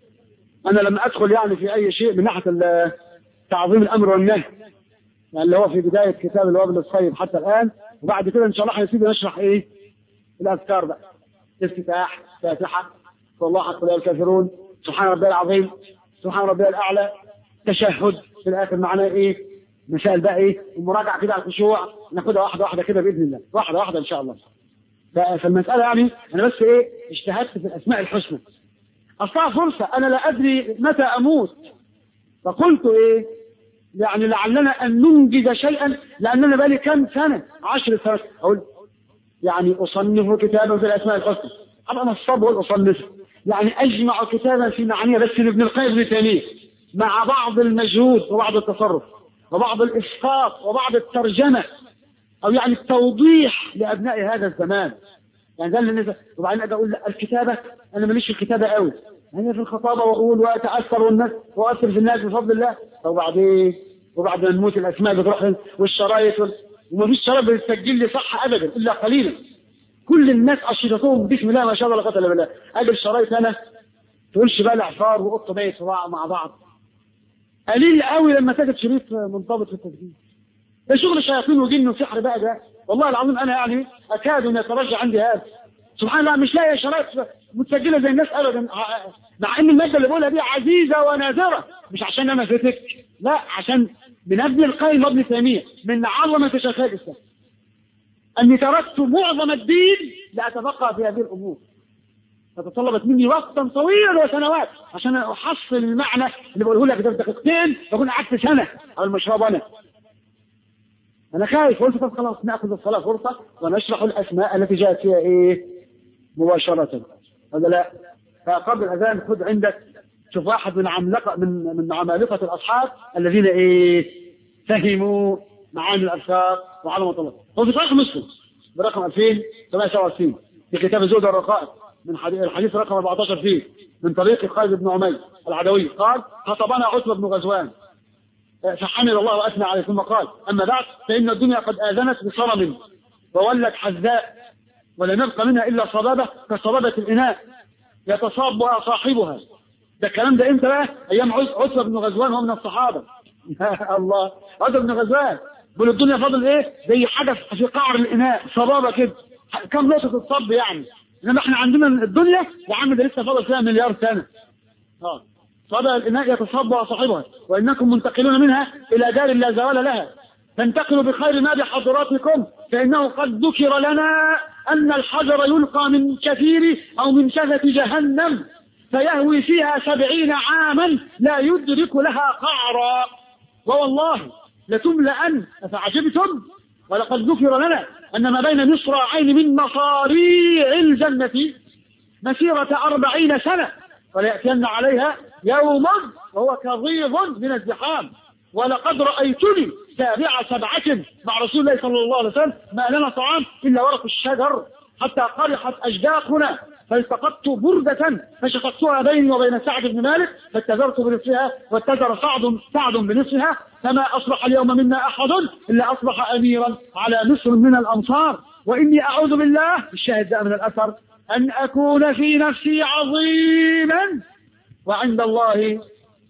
انا لما ادخل يعني في اي شيء من ناحيه تعظيم الامر والنهي يعني اللي هو في بدايه كتاب الوابل الصيب حتى الان وبعد كده ان شاء الله هنسيب نشرح ايه الاذكار بقى افتتاح فاتحه والله حق لا الكافرون سبحان ربي العظيم سبحان ربي الاعلى تشهد في الاخر معناه ايه مسائل بقى ايه المراجعه كده على الخشوع ناخدها واحده واحده كده باذن الله واحده واحده ان شاء الله فالمساله يعني انا بس ايه اجتهدت في الاسماء الحسنى اصلها فرصه انا لا ادري متى اموت فقلت ايه يعني لعلنا ان ننجز شيئا لاننا بقالي كم سنه عشر سنوات اقول يعني اصنف كتابا في الاسماء الحسنى ابقى نصب واصنفه يعني اجمع كتابا في معانيه بس لابن القيم ابن تيميه مع بعض المجهود وبعض التصرف وبعض الإسقاط وبعض الترجمة أو يعني التوضيح لأبناء هذا الزمان يعني ده اللي وبعدين أجي أقول الكتابة أنا ماليش في الكتابة قوي يعني في الخطابة وأقول وأتأثر والناس وأؤثر في الناس بفضل الله وبعدين وبعد ما نموت الأسماء بتروح والشرايط وال... ومفيش شرايط بتسجل لي صح أبدا إلا قليلا كل الناس أشرطتهم بسم الله ما شاء الله لا قوة إلا بالله أجي الشرايط أنا تقولش بقى الأعفار وقط بيت مع بعض قليل قوي لما تجد شريط منضبط في التسجيل ده شغل شياطين وجن وسحر بقى ده والله العظيم انا يعني اكاد ان يترجع عندي هذا سبحان الله مش لاقي شرايط متسجله زي الناس ابدا مع ان الماده اللي بقولها دي عزيزه ونادره مش عشان انا فتك لا عشان من ابن القيم وابن تيميه من عظمه شيخ الاسلام اني تركت معظم الدين لاتفقه في هذه الامور فتطلبت مني وقتا طويلا وسنوات عشان احصل المعنى اللي بقوله لك ده في دقيقتين بكون قعدت سنه على المشروب انا انا خايف قلت طب خلاص ناخذ الصلاه فرصه ونشرح الاسماء التي جاءت فيها ايه مباشره هذا لا فقبل الاذان خذ عندك شوف واحد من عملقة من من عمالقة الأصحاب الذين إيه فهموا معاني الأذكار وعظمة الله هو في صحيح مسلم برقم 2727 في كتاب الزهد والرقائق من حديث الحديث رقم 14 فيه من طريق خالد بن عمير العدوي قال خطبنا عتبة بن غزوان فحمد الله واثنى عليه ثم قال اما بعد فان الدنيا قد اذنت بصرم وولت حذاء ولم يبق منها الا صبابه كصبابه الاناء يتصابها صاحبها ده الكلام ده امتى بقى؟ ايام عتبه بن غزوان هو من الصحابه يا الله عتبه بن غزوان بيقول الدنيا فاضل ايه؟ زي حدث في قعر الاناء صبابه كده كم نقطه الصب يعني انما احنا عندنا الدنيا يا عم ده لسه فاضل فيها مليار سنه اه صدى الإناء يتصبع صاحبها وإنكم منتقلون منها إلى دار لا زوال لها فانتقلوا بخير ما بحضراتكم فإنه قد ذكر لنا أن الحجر يلقى من كثير أو من شفة جهنم فيهوي فيها سبعين عاما لا يدرك لها قعرا ووالله لتملأن أفعجبتم ولقد ذكر لنا أن ما بين مصراعين من مصاريع الجنة مسيرة أربعين سنة وليأتين عليها يوم وهو كظيظ من الزحام ولقد رأيتني سابع سبعة مع رسول الله صلى الله عليه وسلم ما لنا طعام إلا ورق الشجر حتى قرحت أجداقنا فالتقطت بردة فشققتها بيني وبين سعد بن مالك فاتزرت بنصفها واتزر سعد سعد بنصفها فما أصبح اليوم منا أحد إلا أصبح أميرا على مصر من الأنصار وإني أعوذ بالله الشاهد ده من الأثر أن أكون في نفسي عظيما وعند الله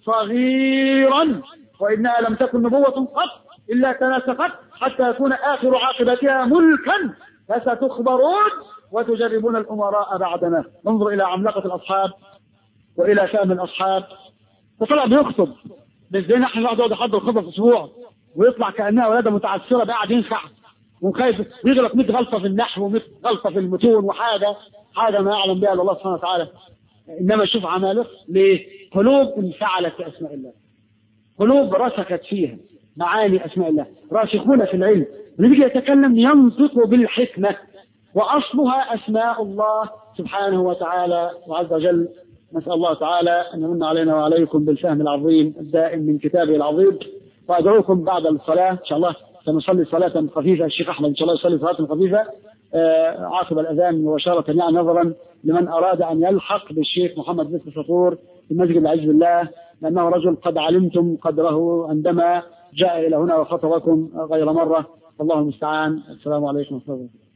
صغيرا وإنها لم تكن نبوة قط إلا تناسقت حتى يكون آخر عاقبتها ملكا فستخبرون وتجربون الأمراء بعدنا انظر إلى عملاقة الأصحاب وإلى شأن الأصحاب فطلع بيخطب مش زي نحن نقعد يقعد يحضر خطبة في أسبوع ويطلع كأنها ولادة متعسرة قاعد ينفع وخايف يغلط 100 غلطة في النحو و100 غلطة في المتون وحاجة حاجة ما يعلم بها إلا الله سبحانه وتعالى إنما شوف عمالق ليه؟ قلوب انفعلت في أسماء الله قلوب رسخت فيها معاني أسماء الله راسخون في العلم اللي بيجي يتكلم ينطق بالحكمة وأصلها أسماء الله سبحانه وتعالى وعز وجل نسأل الله تعالى أن يمن علينا وعليكم بالفهم العظيم الدائم من كتابه العظيم وأدعوكم بعد الصلاة إن شاء الله سنصلي صلاة خفيفة الشيخ أحمد إن شاء الله يصلي صلاة خفيفة عقب الأذان مباشرة يعني نظرا لمن أراد أن يلحق بالشيخ محمد بن شطور في مسجد العز بالله لأنه رجل قد علمتم قدره عندما جاء إلى هنا وخطبكم غير مرة والله المستعان السلام عليكم ورحمة الله